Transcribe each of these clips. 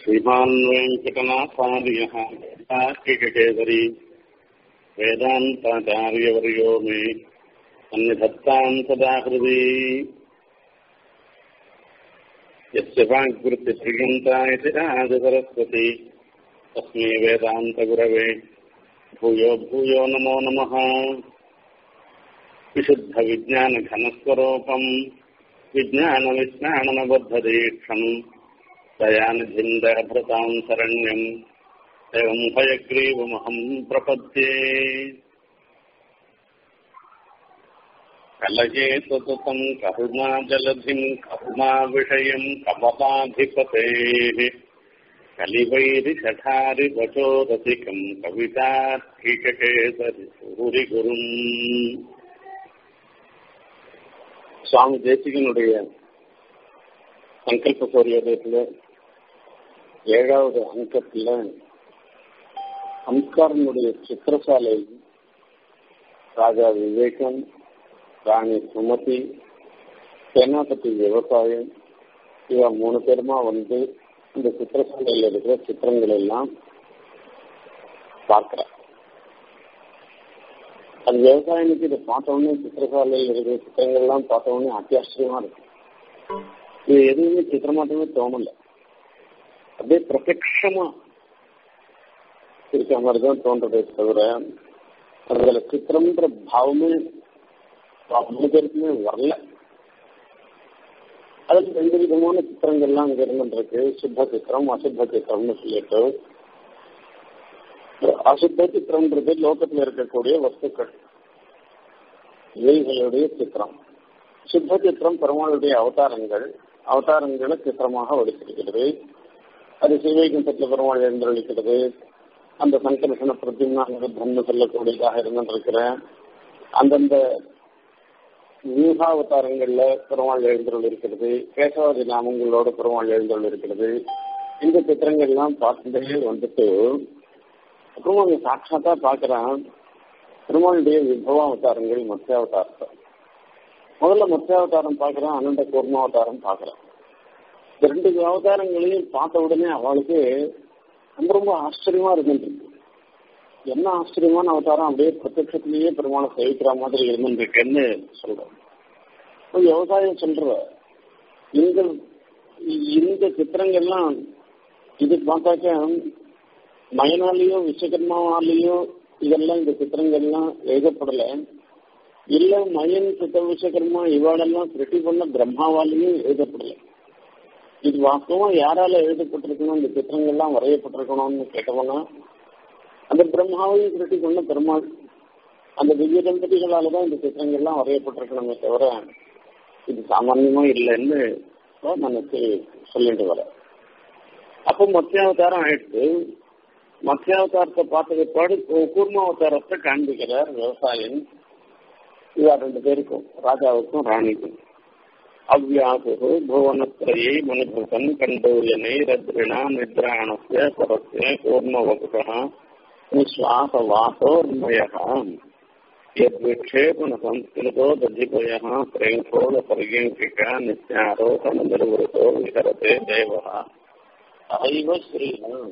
श्रीमान् वेङ्कटनाथार्यः तार्किककेसरी वेदान्ताचार्यवर्यो मे अन्यधत्ताम् सदा हृदि यस्य वाग्वृत्तिप्रियन्ता इति राजसरस्वती तस्मै वेदान्तगुरवे भूयो भूयो नमो नमः विशुद्धविज्ञानघनस्वरूपम् विज्ञानविज्ञाननबद्धदीक्षम् दयानिधिन्दरभृताम् शरण्यम् एवम् हयग्रीवमहम् प्रपद्ये कलये सततम् करुणाजलधिम् करुणाविषयम् कमलाधिपतेः कलिवैरिषठारिवचोरसिकम् कवितार्किककेसरि सूरिगुरुम् சுவாமி தேசிகனுடைய சங்கல்ப சௌரியத்தில் ஏழாவது அங்கத்தில் சம்ஸ்காரனுடைய சித்திரசாலை ராஜா விவேகம் ராணி சுமதி சேனாபதி விவசாயம் இவ மூணு பேருமா வந்து இந்த சித்திரசாலையில் இருக்கிற சித்திரங்கள் எல்லாம் பார்க்கிறார் அது விவசாயினுக்கு இதை பார்த்த உடனே சித்திரசாலையில் இருக்கிற சித்திரங்கள்லாம் பார்த்த உடனே அத்தியாச்சரியமா இருக்கு இது எதுவுமே சித்திரமாட்டமே தோணல அப்படியே பிரத்யமா இருக்க மாதிரி தான் தோன்றதே தவிர அதுல சித்திரம்ன்ற பாவமே மூணு பேருக்குமே வரல அதுக்கு ரெண்டு விதமான சித்திரங்கள்லாம் அங்க இருந்துருக்கு சுத்த சித்திரம் அசுத்த சித்திரம்னு சொல்லிட்டு அசுத்த சித்திரம்ன்றது லோகத்தில் இருக்கக்கூடிய வஸ்துக்கள் இவைகளுடைய சித்திரம் சுத்த சித்திரம் பெருமாளுடைய அவதாரங்கள் அவதாரங்களை சித்திரமாக வடித்திருக்கிறது அது சிவவைகுண்டத்தில் பெருமாள் எழுந்தளிக்கிறது அந்த சங்கர்ஷண பிரத்யும்னாங்க பிரம்ம சொல்லக்கூடியதாக இருந்திருக்கிற அந்தந்த வியூகாவதாரங்கள்ல பெருமாள் எழுந்தருள் இருக்கிறது கேசவாதி நாமங்களோட பெருமாள் எழுந்தருள் இருக்கிறது இந்த சித்திரங்கள்லாம் பார்த்துட்டே வந்துட்டு அப்புறம் அவங்க சாட்சாத்தா பார்க்கிறான் பெருமாளுடைய விபவாவதாரங்கள் மத்தியாவதாரத்தை முதல்ல மத்தியாவதாரம் பார்க்கிறான் அனந்த கூர்மாவதாரம் பார்க்கிறான் இந்த ரெண்டு அவதாரங்களையும் பார்த்த உடனே அவளுக்கு ரொம்ப ரொம்ப ஆச்சரியமா இருந்துருக்கு என்ன ஆச்சரியமான அவதாரம் அப்படியே பிரத்யத்திலேயே பெருமாளை சேவிக்கிற மாதிரி இருந்துருக்குன்னு சொல்றோம் விவசாயம் சொல்ற இந்த இந்த சித்திரங்கள்லாம் இது பார்த்தாக்க மயனாலேயோ விஸ்வகர்மாவாலேயோ இதெல்லாம் இந்த சித்திரங்கள்லாம் எழுதப்படல இல்ல மயன் சித்த விஸ்வகர்மா இவாளெல்லாம் சிருஷ்டி பண்ண பிரம்மாவாலேயும் எழுதப்படல இது வாஸ்தவம் யாரால எழுதப்பட்டிருக்கணும் இந்த சித்திரங்கள்லாம் வரையப்பட்டிருக்கணும்னு கேட்டவனா அந்த பிரம்மாவையும் சிருஷ்டி பண்ண பெருமாள் அந்த திவ்ய தம்பதிகளால தான் இந்த சித்திரங்கள்லாம் வரையப்பட்டிருக்கணுமே தவிர இது சாமான்யமா இல்லைன்னு நமக்கு சொல்லிட்டு வர அப்போ மத்தியாவதாரம் ஆயிடுச்சு மத்தியாவதாரத்தை பார்த்த பிற்பாடு கூர்மாவதாரத்தை காண்பிக்கிறார் விவசாயம் இவா ரெண்டு பேருக்கும் ராஜாவுக்கும் ராணிக்கும் அவ்வியாசு புவனத்திரையை மனுபுதன் கண்டோயனை ரத்ரிணா நித்ராணஸ்ய பரஸ்ய கூர்மவகுஷா நிஸ்வாசவாசோர்மய यद्विक्षेपण संस्कृतो दधिपयः प्रेङ्कोलपर्यङ्किका नित्यारोहण निर्वृतो विहरते देवः அவைவ ஸ்ரீஹம்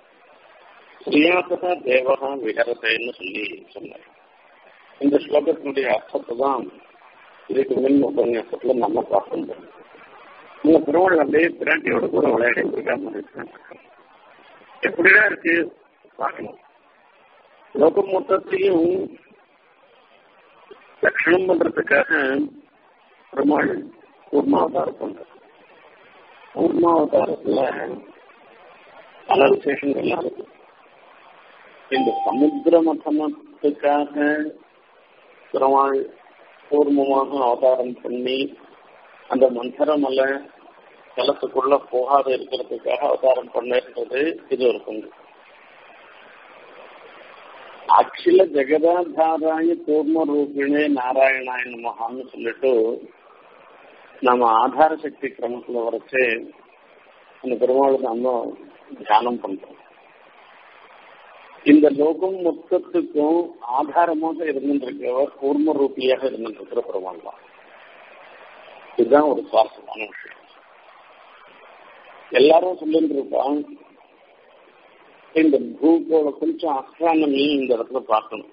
ஸ்ரீயாசதா தேவகா விஹரத்தைன்னு சொல்லி சொன்னார் இந்த ஸ்லோகத்தினுடைய அர்த்தத்தை தான் இதுக்கு முன் உபன்யாசத்துல நம்ம பார்க்கணும் இந்த பெருமாள் அப்படியே பிராட்டியோட கூட விளையாடிட்டு இருக்காம இருக்காங்க எப்படிதான் இருக்கு பார்க்கணும் லோகம் மொத்தத்தையும் லட்சணம் பண்றதுக்காக பெருமாள் கூர்மாவதாரம் பண்ற கூர்மாவதாரத்துல பல விசேஷங்கள்லாம் இருக்கு இந்த சமுத்திர மதனத்துக்காக பெருமாள் பூர்வமாக அவதாரம் பண்ணி அந்த மந்தரமல்ல ஜலத்துக்குள்ள போகாத இருக்கிறதுக்காக அவதாரம் பண்ணிருக்கிறது இது ஒரு பங்கு அகில ஜெகதாதாராய பூர்ண ரூபிணே நாராயணாய நமகான்னு சொல்லிட்டு நம்ம ஆதார சக்தி கிரமத்துல வரைச்சு அந்த பெருமாள் நம்ம தியானம் பண்றோம் இந்த லோகம் மொத்தத்துக்கும் ஆதாரமாக இருந்துருக்கிறவர் கூர்ம ரூபியாக இருந்துருக்கிற பெருமாள் தான் இதுதான் ஒரு சுவாரஸ்யமான விஷயம் எல்லாரும் சொல்லிட்டு இருப்பான் இந்த பூகோள கொஞ்சம் அஸ்ட்ரானமி இந்த இடத்துல பார்க்கணும்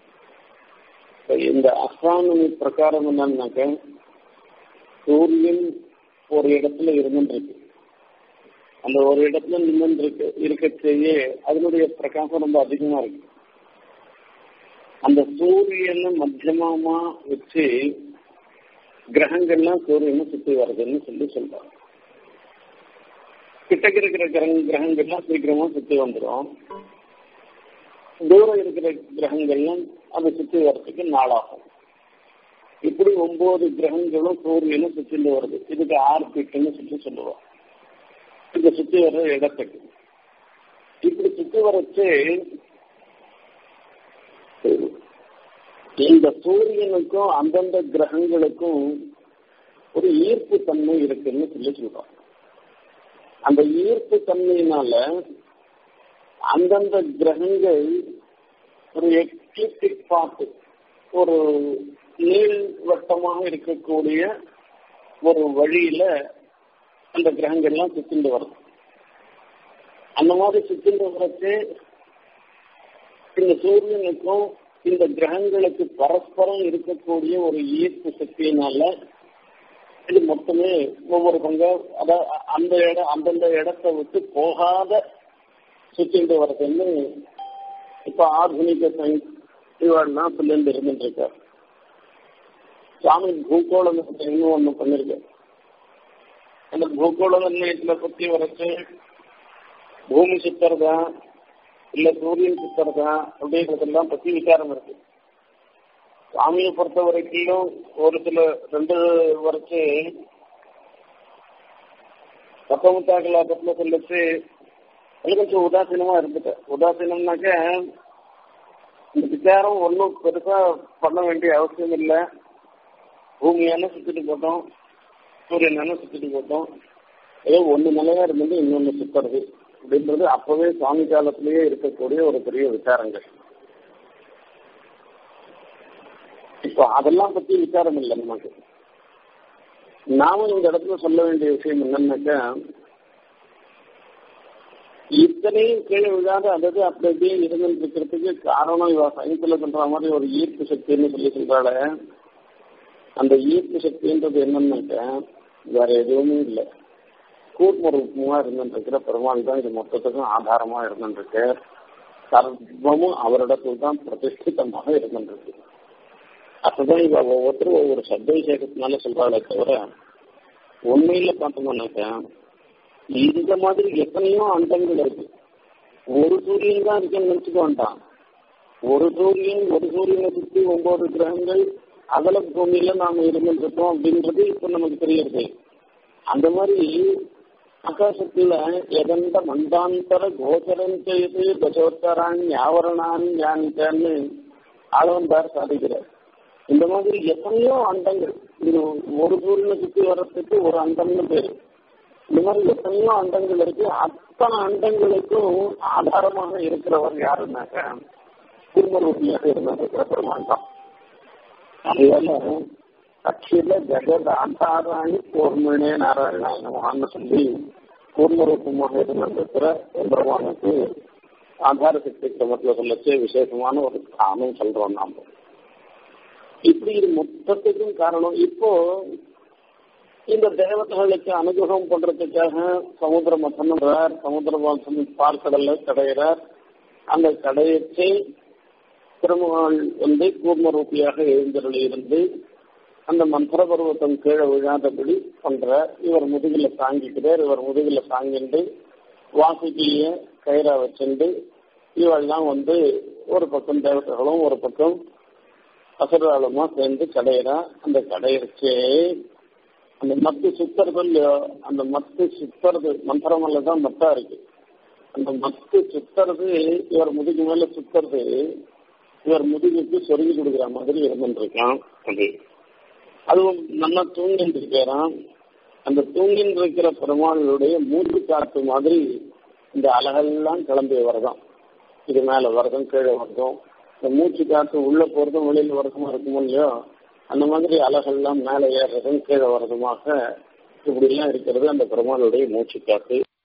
இந்த அஸ்ட்ரானமி பிரகாரம் என்னன்னாக்க சூரியன் ஒரு இடத்துல இருந்துருக்கு அந்த ஒரு இடத்துல நின்று இருக்கு இருக்க செய்ய அதனுடைய பிரகாசம் ரொம்ப அதிகமா இருக்கு அந்த சூரியனை மத்தியமா வச்சு கிரகங்கள்லாம் சூரியனை சுத்தி வருதுன்னு சொல்லி சொல்றாங்க கிட்டக்கு இருக்கிற கிரக கிரகங்கள்லாம் சீக்கிரமா சுத்தி வந்துடும் தூரம் இருக்கிற கிரகங்கள்லாம் அதை சுத்தி வர்றதுக்கு நாளாகும் இப்படி ஒன்பது கிரகங்களும் சூரியனும் சுத்திட்டு வருது இதுக்கு ஆர்பிட்னு சொல்லி சொல்லுவோம் இந்த சுத்தி வர்ற இடத்துக்கு இப்படி சுத்தி வரச்சு இந்த சூரியனுக்கும் அந்தந்த கிரகங்களுக்கும் ஒரு ஈர்ப்பு தன்மை இருக்குன்னு சொல்லி சொல்றோம் அந்த ஈர்ப்பு தன்மையினால அந்தந்த கிரகங்கள் ஒரு எக்லிப்டிக் பாட்டு ஒரு நீள் வட்டமாக இருக்கக்கூடிய ஒரு வழியில அந்த கிரகங்கள்லாம் சுத்திண்டு வரும் அந்த மாதிரி சுத்திண்டு வரச்சு இந்த சூரியனுக்கும் இந்த கிரகங்களுக்கு பரஸ்பரம் இருக்கக்கூடிய ஒரு ஈர்ப்பு சக்தியினால இது மொத்தமே ஒவ்வொரு பங்க அதாவது அந்த இடம் அந்தந்த இடத்தை விட்டு போகாத சுத்திட்டு வரதுன்னு இப்ப ஆధుனிக சயின்ஸ் இவாள்லாம் சொல்லிட்டு இருந்துட்டு இருக்கார் சுவாமி பூகோள நிர்ணயம் ஒண்ணு பண்ணிருக்க அந்த பூகோள நிர்ணயத்துல பத்தி வரைச்சு பூமி சுத்துறதா இல்ல சூரியன் சுத்துறதா அப்படிங்கறதெல்லாம் பத்தி விசாரம் இருக்கு சாமியை பொறுத்த வரைக்கும் ஒரு சில ரெண்டு வரைச்சு பத்தொன்பத்தா கலாபத்துல சொல்லிச்சு அது கொஞ்சம் உதாசீனமா இருந்துட்டு உதாசீனம்னாக்க இந்த விசாரம் ஒன்றும் பெருசா பண்ண வேண்டிய அவசியம் இல்லை பூமியான சுத்திட்டு போட்டோம் சூரியனான சுத்திட்டு போட்டோம் ஏதோ ஒண்ணு நிலையா இருந்தது இன்னொன்னு சுத்துறது அப்படின்றது அப்பவே சுவாமி காலத்திலேயே இருக்கக்கூடிய ஒரு பெரிய விசாரங்கள் இப்போ அதெல்லாம் பத்தி விசாரம் இல்லை நமக்கு நாம இந்த இடத்துல சொல்ல வேண்டிய விஷயம் என்னன்னாக்கா இத்தனையும் கீழே விழாத அதாவது அப்படி அப்படியே இருந்துட்டு இருக்கிறதுக்கு காரணம் இவ சயின்ஸ்ல சொல்ற மாதிரி ஒரு ஈர்ப்பு சக்தின்னு சொல்லி சொல்றாள அந்த ஈர்ப்பு சக்தின்றது என்னன்னாக்கா வேற எதுவுமே இல்லை கூர்மரூபமா இருந்துட்டு பெருமாள் தான் இது மொத்தத்துக்கும் ஆதாரமா இருந்துருக்கு சர்வமும் அவரிடத்தில் தான் பிரதிஷ்டிதமாக இருந்துருக்கு அப்பதான் இவ ஒவ்வொருத்தரும் ஒவ்வொரு சப்தவிசேகத்தினால சொல்றாளே தவிர உண்மையில பார்த்தோம்னாக்கா இந்த மாதிரி எத்தனையோ அண்டங்கள் இருக்கு ஒரு சூரியன் தான் இருக்குன்னு நினைச்சுக்க வேண்டாம் ஒரு சூரியன் ஒரு சூரியனை சுற்றி ஒன்பது கிரகங்கள் அகல பூமியில நாம இருந்துருக்கோம் அப்படின்றது இப்ப நமக்கு தெரியுது அந்த மாதிரி ஆகாசத்துல எதண்ட மந்தாந்தர கோச்சரம் செய்து தசோத்தரான் ஆவரணான் ஞானித்தான்னு ஆளவந்தார் சாதிக்கிறார் இந்த மாதிரி எத்தனையோ அண்டங்கள் இது ஒரு சூரியனை சுற்றி வர்றதுக்கு ஒரு அண்டம்னு பேரு இந்த மாதிரி எத்தனையோ அண்டங்கள் இருக்கு அத்தனை அண்டங்களுக்கும் ஆதாரமாக இருக்கிறவர் யாருன்னாக்க திருமரூபியாக இருந்திருக்கிற பெருமான் தான் அதனால அச்சில ஜெகத் ஆண்டாராணி கூர்மனே நாராயணான்னு சொல்லி கூர்மரூபமாக இருந்திருக்கிற பெருமானுக்கு ஆதார சக்தி கிரமத்தில் சொல்லச்சு விசேஷமான ஒரு ஸ்தானம் சொல்றோம் நாம இப்படி இது மொத்தத்துக்கும் காரணம் இப்போ இந்த தேவதைகளுக்கு அனுகிரகம் பண்றதுக்காக சமுத்திர மசன்றார் சமுத்திர மசன் பார்க்கடல்ல கடையிறார் அந்த கடையத்தை திருமகள் வந்து கூர்மரூபியாக எழுந்தருளி இருந்து அந்த மந்திர பருவத்தம் கீழே விழாதபடி பண்ற இவர் முதுகில தாங்கிக்கிறார் இவர் முதுகில தாங்கிண்டு வாசுகிய கயிறா வச்சுண்டு இவெல்லாம் வந்து ஒரு பக்கம் தேவதைகளும் ஒரு பக்கம் அசுராளுமா சேர்ந்து கடையிறா அந்த கடையிறச்சே அந்த மத்து சுத்துறது இல்லையோ அந்த மத்து சுத்துறது மந்திரமல்ல தான் மத்தா இருக்கு அந்த மத்து சுத்துறது இவர் முதுகு மேல சுத்துறது இவர் முதுகுக்கு சொருகி கொடுக்குற மாதிரி இருந்துருக்கான் அது அதுவும் நல்லா தூங்கிட்டு இருக்கிறான் அந்த தூங்கின்னு இருக்கிற பெருமாளுடைய மூச்சு காற்று மாதிரி இந்த அலகெல்லாம் கிளம்பி வரதான் இது மேல வரதும் கீழே வரதும் இந்த மூச்சு காற்று உள்ள போறதும் வெளியில வரதுமா இருக்குமோ இல்லையோ அந்த மாதிரி அலகெல்லாம் மேலே ஏறுறதும் கீழே வர்றதுமாக இப்படி எல்லாம் இருக்கிறது அந்த பெருமாளுடைய மூச்சு காற்று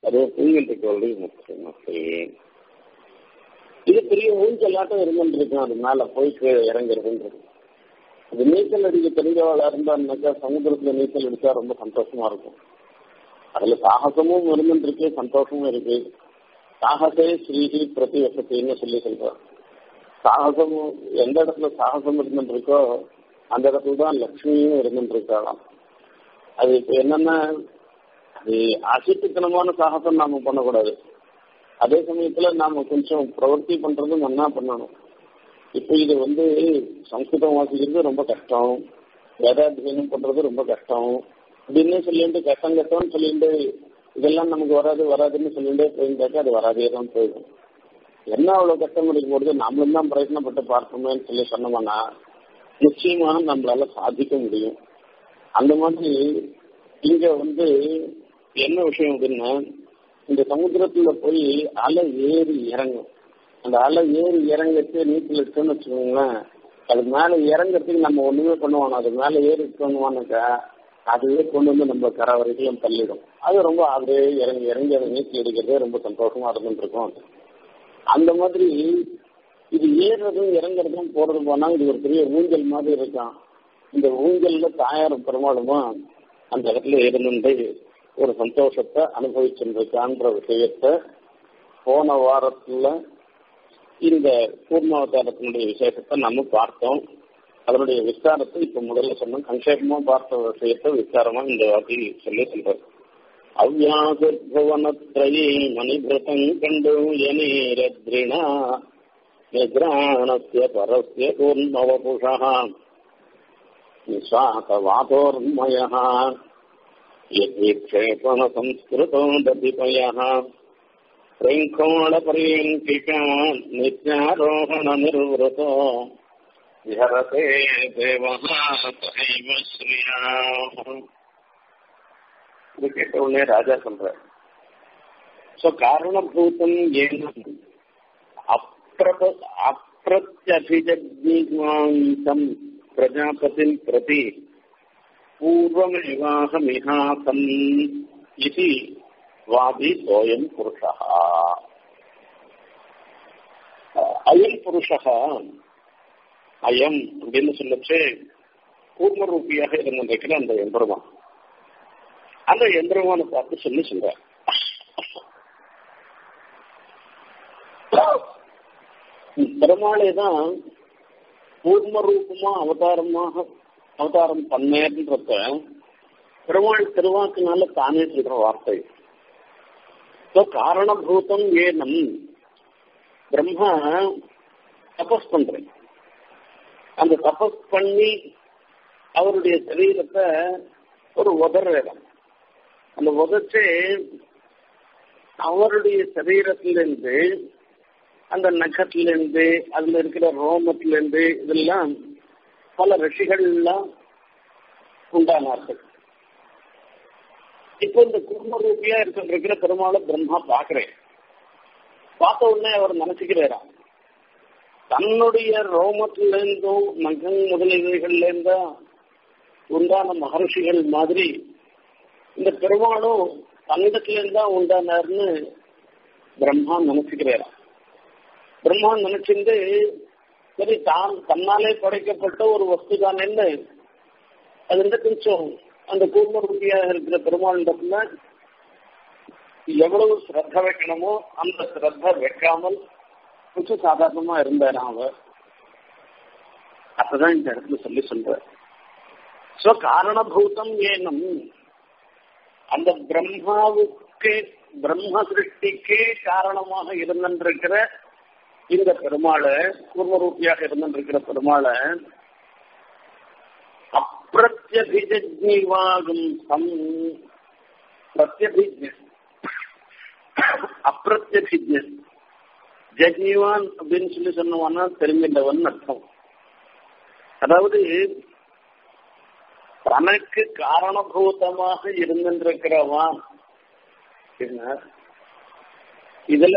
அது புயல் இருக்கிறவருடைய முக்கியம் இது பெரிய ஊஞ்சலாட்டம் இருந்துருக்கும் அது மேல போய் இறங்குறதுன்றது அது நீச்சல் அடிக்க தெரிஞ்சவளா இருந்தாருனாக்கா சமுத்திரத்துல நீச்சல் அடிச்சா ரொம்ப சந்தோஷமா இருக்கும் அதுல சாகசமும் இருந்துருக்கு சந்தோஷமும் இருக்கு சாகசே ஸ்ரீஹி பிரதி வசத்தின்னு சொல்லி சொல்றார் சாகசம் எந்த இடத்துல சாகசம் இருந்துருக்கோ அந்த இடத்துல தான் லக்ஷ்மியும் இருந்துருக்காளாம் அது இப்ப என்னன்னா அது அசிட்டுத்தனமான சாகசம் நாம பண்ணக்கூடாது அதே சமயத்துல நாம கொஞ்சம் பிரவர்த்தி பண்றதும் நன்னா பண்ணணும் இப்ப இது வந்து சம்ஸ்கிருதம் வாசிக்கிறது ரொம்ப கஷ்டம் வேதாத்தியனம் பண்றது ரொம்ப கஷ்டம் அப்படின்னு சொல்லிட்டு கஷ்டம் கஷ்டம்னு சொல்லிட்டு இதெல்லாம் நமக்கு வராது வராதுன்னு சொல்லிட்டு போயிருந்தாக்கா அது வராதே தான் போயிடும் என்ன அவ்வளவு கஷ்டம் இருக்கும் பொழுது நாமளும் தான் பிரயத்னப்பட்டு பார்ப்போமேன்னு சொல்லி சொன்னோம்னா நிச்சயமாக நம்மளால சாதிக்க முடியும் அந்த மாதிரி இங்க வந்து என்ன விஷயம் அப்படின்னா இந்த சமுத்திரத்துல போய் அலை ஏறி இறங்கும் அந்த அலை ஏறி இறங்கச்சு நீச்சல் எடுத்தோம்னு வச்சுக்கோங்களேன் அது மேல இறங்கறதுக்கு நம்ம ஒண்ணுமே பண்ணுவோம் அது மேல ஏறி பண்ணுவானாக்கா அதுவே கொண்டு வந்து நம்ம கரை வரைக்கும் தள்ளிடும் அது ரொம்ப அப்படியே இறங்கி இறங்கி அதை நீச்சல் அடிக்கிறதே ரொம்ப சந்தோஷமா இருந்துட்டு இருக்கும் அந்த மாதிரி இது ஏறுறதும் இறங்குறதும் போறது போனா இது ஒரு பெரிய ஊஞ்சல் மாதிரி இருக்கான் இந்த ஊஞ்சல்ல தாயார் பெருமாளுமா அந்த இடத்துல இருந்து ஒரு சந்தோஷத்தை அனுபவிச்சுருக்கான்ற விஷயத்த போன வாரத்துல இந்த கூர்மாவதாரத்தினுடைய விசேஷத்தை நம்ம பார்த்தோம் அதனுடைய விஸ்தாரத்தை இப்ப முதல்ல சொன்னோம் சங்கேபமா பார்த்த விஷயத்தை விஸ்தாரமா இந்த வாட்டி சொல்லி சொல்றாரு அவ்யாசுவனத்ரயே மணிபிரதம் கண்டு யனீரத்ரிணா நிகிராணஸ்ய பரஸ்ய கூர்மவபுஷः निःश्वासवातोर्मयः यद्विक्षेपणसंस्कृतो दधिपयः शृङ्खोळपर्यङ्किका नित्यारोहणनिर्वृतो विहरते देवः सहैव श्रिया இது கேட்ட உடனே ராஜா சொல்ற சோ காரணபூதம் ஏன அப்பிரப அப்பிரத்யபிஜீவாந்தம் பிரஜாபதின் பிரதி பூர்வமிவாகமிஹாசம் இது வாதி சோயம் புருஷா அயம் புருஷா அயம் அப்படின்னு சொல்லச்சு கூர்மரூபியாக இருந்திருக்கிற அந்த எம்பெருமான் அந்த எந்திரமான பார்த்து சொல்லி சொல்ற பெருமாளே தான் பூர்ம ரூபமா அவதாரமாக அவதாரம் பண்ணேன்றத பெருமாள் திருவாக்குனால தானே சொல்ற வார்த்தை காரணபூதம் ஏனம் பிரம்மா தபஸ் பண்றேன் அந்த தபஸ் பண்ணி அவருடைய சரீரத்தை ஒரு உதறேன் அந்த உதச்சு அவருடைய சரீரத்திலிருந்து அந்த நகத்திலிருந்து அதுல இருக்கிற ரோமத்திலிருந்து இதெல்லாம் பல ரிஷிகள்லாம் உண்டானார்கள் இப்போ இந்த குடும்ப ரூபியா இருக்கிற பெருமாளை பிரம்மா பாக்குறேன் பார்த்த உடனே அவர் நினைச்சுக்கிறாராம் தன்னுடைய ரோமத்திலிருந்தும் நகம் முதலீடுகள்ல இருந்தும் உண்டான மகர்ஷிகள் மாதிரி இந்த பெருமாளும் தங்கத்திலிருந்து தான் உண்டானார்னு பிரம்மா நினைச்சுக்கிறாராம் பிரம்மா நினைச்சிருந்து சரி தான் தன்னாலே படைக்கப்பட்ட ஒரு வஸ்து தானேன்னு அது வந்து கொஞ்சம் அந்த கூர்மருத்தியாக இருக்கிற பெருமாளிடத்துல எவ்வளவு ஸ்ரத்த வைக்கணுமோ அந்த ஸ்ரத்த வைக்காமல் கொஞ்சம் சாதாரணமா இருந்தாராம் அவர் அப்பதான் இந்த இடத்துல சொல்லி சொல்ற சோ காரணபூதம் ஏனும் அந்த பிரம்மாவுக்கு பிரம்ம சிருஷ்டிக்கே காரணமாக இருந்திருக்கிற இந்த பெருமாளை கூர்மரூபியாக இருந்திருக்கிற பெருமாளை அப்பிரத்யபிஜீவாகும் சம் பிரத்யபிஜ அப்பிரத்யபிஜ ஜஜீவான் அப்படின்னு சொல்லி சொன்னவான்னா தெரிஞ்சின்றவன் அர்த்தம் அதாவது தனக்கு காரணபூதமாக இருந்திருக்கிறவன் இதுல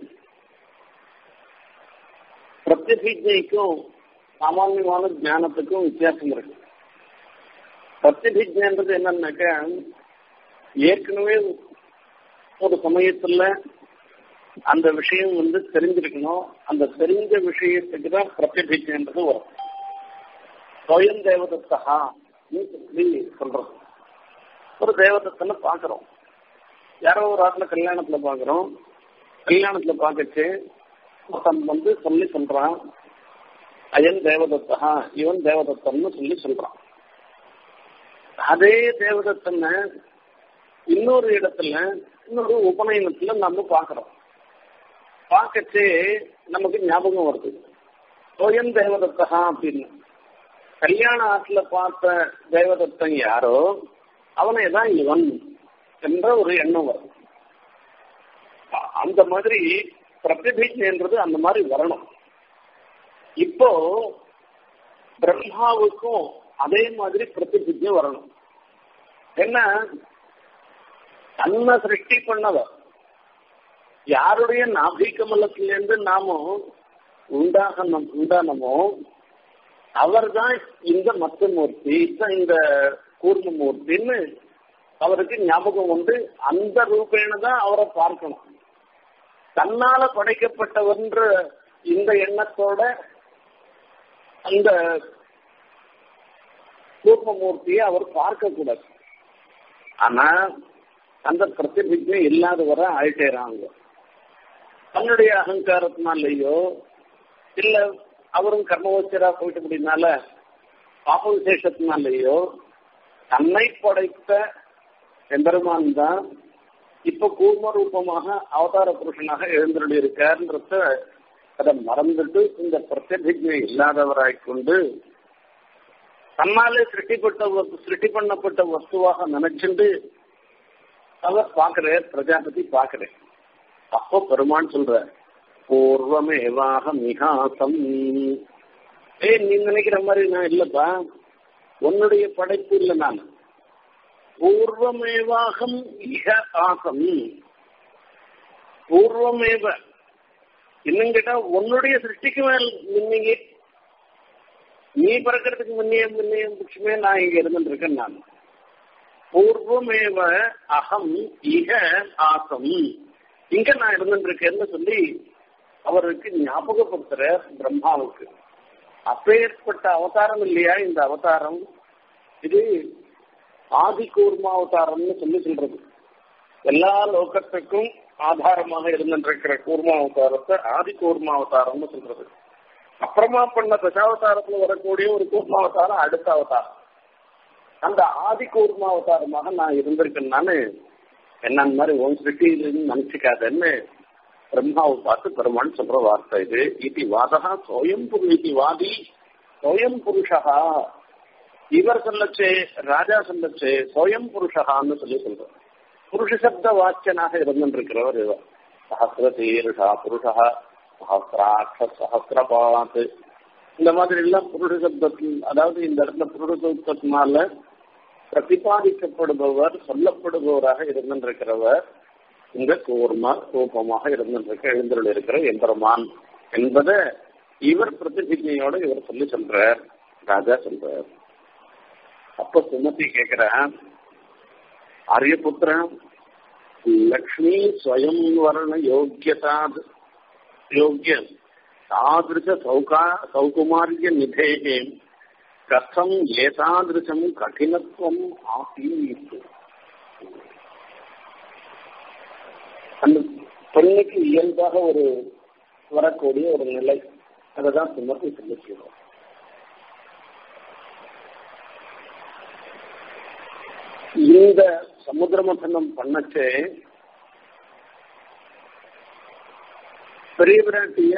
பிரத்யபிஜைக்கும் சாமான்யமான ஞானத்துக்கும் வித்தியாசம் இருக்கு பிரத்யபிஜன்றது என்னன்னாக்க ஏற்கனவே ஒரு சமயத்துல அந்த விஷயம் வந்து தெரிஞ்சிருக்கணும் அந்த தெரிஞ்ச விஷயத்துக்கு தான் பிரத்யபிச்சைன்றது வரும் சுயம் தேவதத்தகா சொல்லி சொல்றோம் ஒரு தேவதத்தன்னு பாக்குறோம் யாரோ ஒரு ஆத்துல கல்யாணத்துல பாக்குறோம் கல்யாணத்துல பாக்கச்சு ஒருத்தன் வந்து சொல்லி சொல்றான் அயன் தேவதத்தா இவன் தேவதத்தன்னு சொல்லி சொல்றான் அதே தேவதத்தனை இன்னொரு இடத்துல இன்னொரு உபநயனத்துல நம்ம பாக்குறோம் பார்க்கச்சே நமக்கு ஞாபகம் வருது சோயம் தேவதத்தகா அப்படின்னு கல்யாண ஆற்றுல பார்த்த தேவதத்தன் யாரோ அவனை தான் இவன் என்ற ஒரு எண்ணம் வரும் அந்த மாதிரி பிரதிபிஜைன்றது அந்த மாதிரி வரணும் இப்போ பிரம்மாவுக்கும் அதே மாதிரி பிரதிபிஜை வரணும் என்ன தன்னை சிருஷ்டி பண்ணவர் யாருடைய நாபிகமலத்திலிருந்து நாம உண்டாக உண்டானமோ அவர்தான் இந்த மத்தமூர்த்தி இந்த கூர்மமூர்த்தின்னு அவருக்கு ஞாபகம் உண்டு அந்த ரூபேன தான் அவரை பார்க்கணும் தன்னால படைக்கப்பட்டவன்ற இந்த எண்ணத்தோட அந்த கூர்மமூர்த்தியை அவர் பார்க்க கூடாது ஆனா அந்த பிரதிபிஜை இல்லாதவரை ஆயிட்டேறாங்க தன்னுடைய அகங்காரத்தினாலேயோ இல்ல அவரும் கர்மவச்சரா போயிட்டு அப்படின்னால பாப விசேஷத்தினாலேயோ தன்னை படைத்த எம்பெருமான் தான் இப்ப கூர்ம ரூபமாக அவதார புருஷனாக எழுந்தருளி இருக்காருன்றத அதை மறந்துட்டு இந்த பிரத்யபிஜை இல்லாதவராய் கொண்டு தன்னாலே சிருஷ்டிப்பட்ட சிருஷ்டி பண்ணப்பட்ட வஸ்துவாக நினைச்சுண்டு அவர் பாக்குறார் பிரஜாபதி பாக்குறேன் அப்போ பெருமான் சொல்ற பூர்வமேவாக மிகாசம் ஏ நீ நினைக்கிற மாதிரி நான் இல்லப்பா உன்னுடைய படைப்பு இல்லை நான் பூர்வமேவாகம் இக ஆசம் பூர்வமேவ இன்னும் கேட்டா உன்னுடைய சிருஷ்டிக்கு மேல் முன்னீங்க நீ பிறக்கிறதுக்கு முன்னே முன்னே பட்சமே நான் இங்க இருந்துட்டு இருக்கேன் நான் பூர்வமேவ அகம் இக ஆசம் இங்க நான் இருந்துட்டு இருக்கேன்னு சொல்லி அவருக்கு ஞாபகப்படுத்துற பிரம்மாவுக்கு அப்பேற்பட்ட அவதாரம் இல்லையா இந்த அவதாரம் இது ஆதி கூர்மாவதாரம்னு சொல்லி சொல்றது எல்லா லோகத்துக்கும் ஆதாரமாக இருந்திருக்கிற கூர்மாவதாரத்தை ஆதி கூர்மாவதாரம்னு சொல்றது அப்புறமா பண்ண தசாவதாரத்துல வரக்கூடிய ஒரு கூர்மாவதாரம் அடுத்த அவதாரம் அந்த ஆதி கூர்மாவதாரமாக நான் இருந்திருக்கேன் நானு என்ன மாதிரி உன் சிருஷ்டியிலிருந்து நினைச்சுக்காதன்னு பிரம்மாவை பார்த்து பெருமான் சொல்ற வார்த்தை இது இது வாதகா சோயம் புருஷி வாதி சோயம் புருஷா இவர் சொல்லச்சே ராஜா சொல்லச்சே சோயம் புருஷகான்னு சொல்லி சொல்றார் புருஷ சப்த வாக்கியனாக இருந்திருக்கிறவர் இவர் சஹசிர தீருஷா புருஷா சஹசிராட்ச சஹசிரபாத் இந்த மாதிரி எல்லாம் புருஷ சப்தத்தில் அதாவது இந்த இடத்துல புருஷ சப்தத்தினால பிரதிபாதிக்கப்படுபவர் சொல்லப்படுபவராக இருந்திருக்கிறவர் இந்த கூர்ம ரூபமாக இருந்திருக்க எழுந்தருள் இருக்கிற எம்பெருமான் என்பதை இவர் பிரதிபிஜையோட இவர் சொல்லி சொல்றார் ராஜா சொல்றார் அப்ப சுமதி கேக்குற ஆரியபுத்திரன் லக்ஷ்மி ஸ்வயம் வர்ண யோக்கியதா யோக்கிய தாதிருஷ சௌகா சௌகுமாரிய நிதேகே கதம் ஏதாதிருஷம் கடினத்துவம் ஆசீத் அந்த பெண்ணுக்கு இயல்பாக ஒரு வரக்கூடிய ஒரு நிலை அதைதான் சுமத்தி சொல்லிக்கிறோம் இந்த சமுத்திர மதனம் பண்ணச்சே பெரிய பிராட்டிய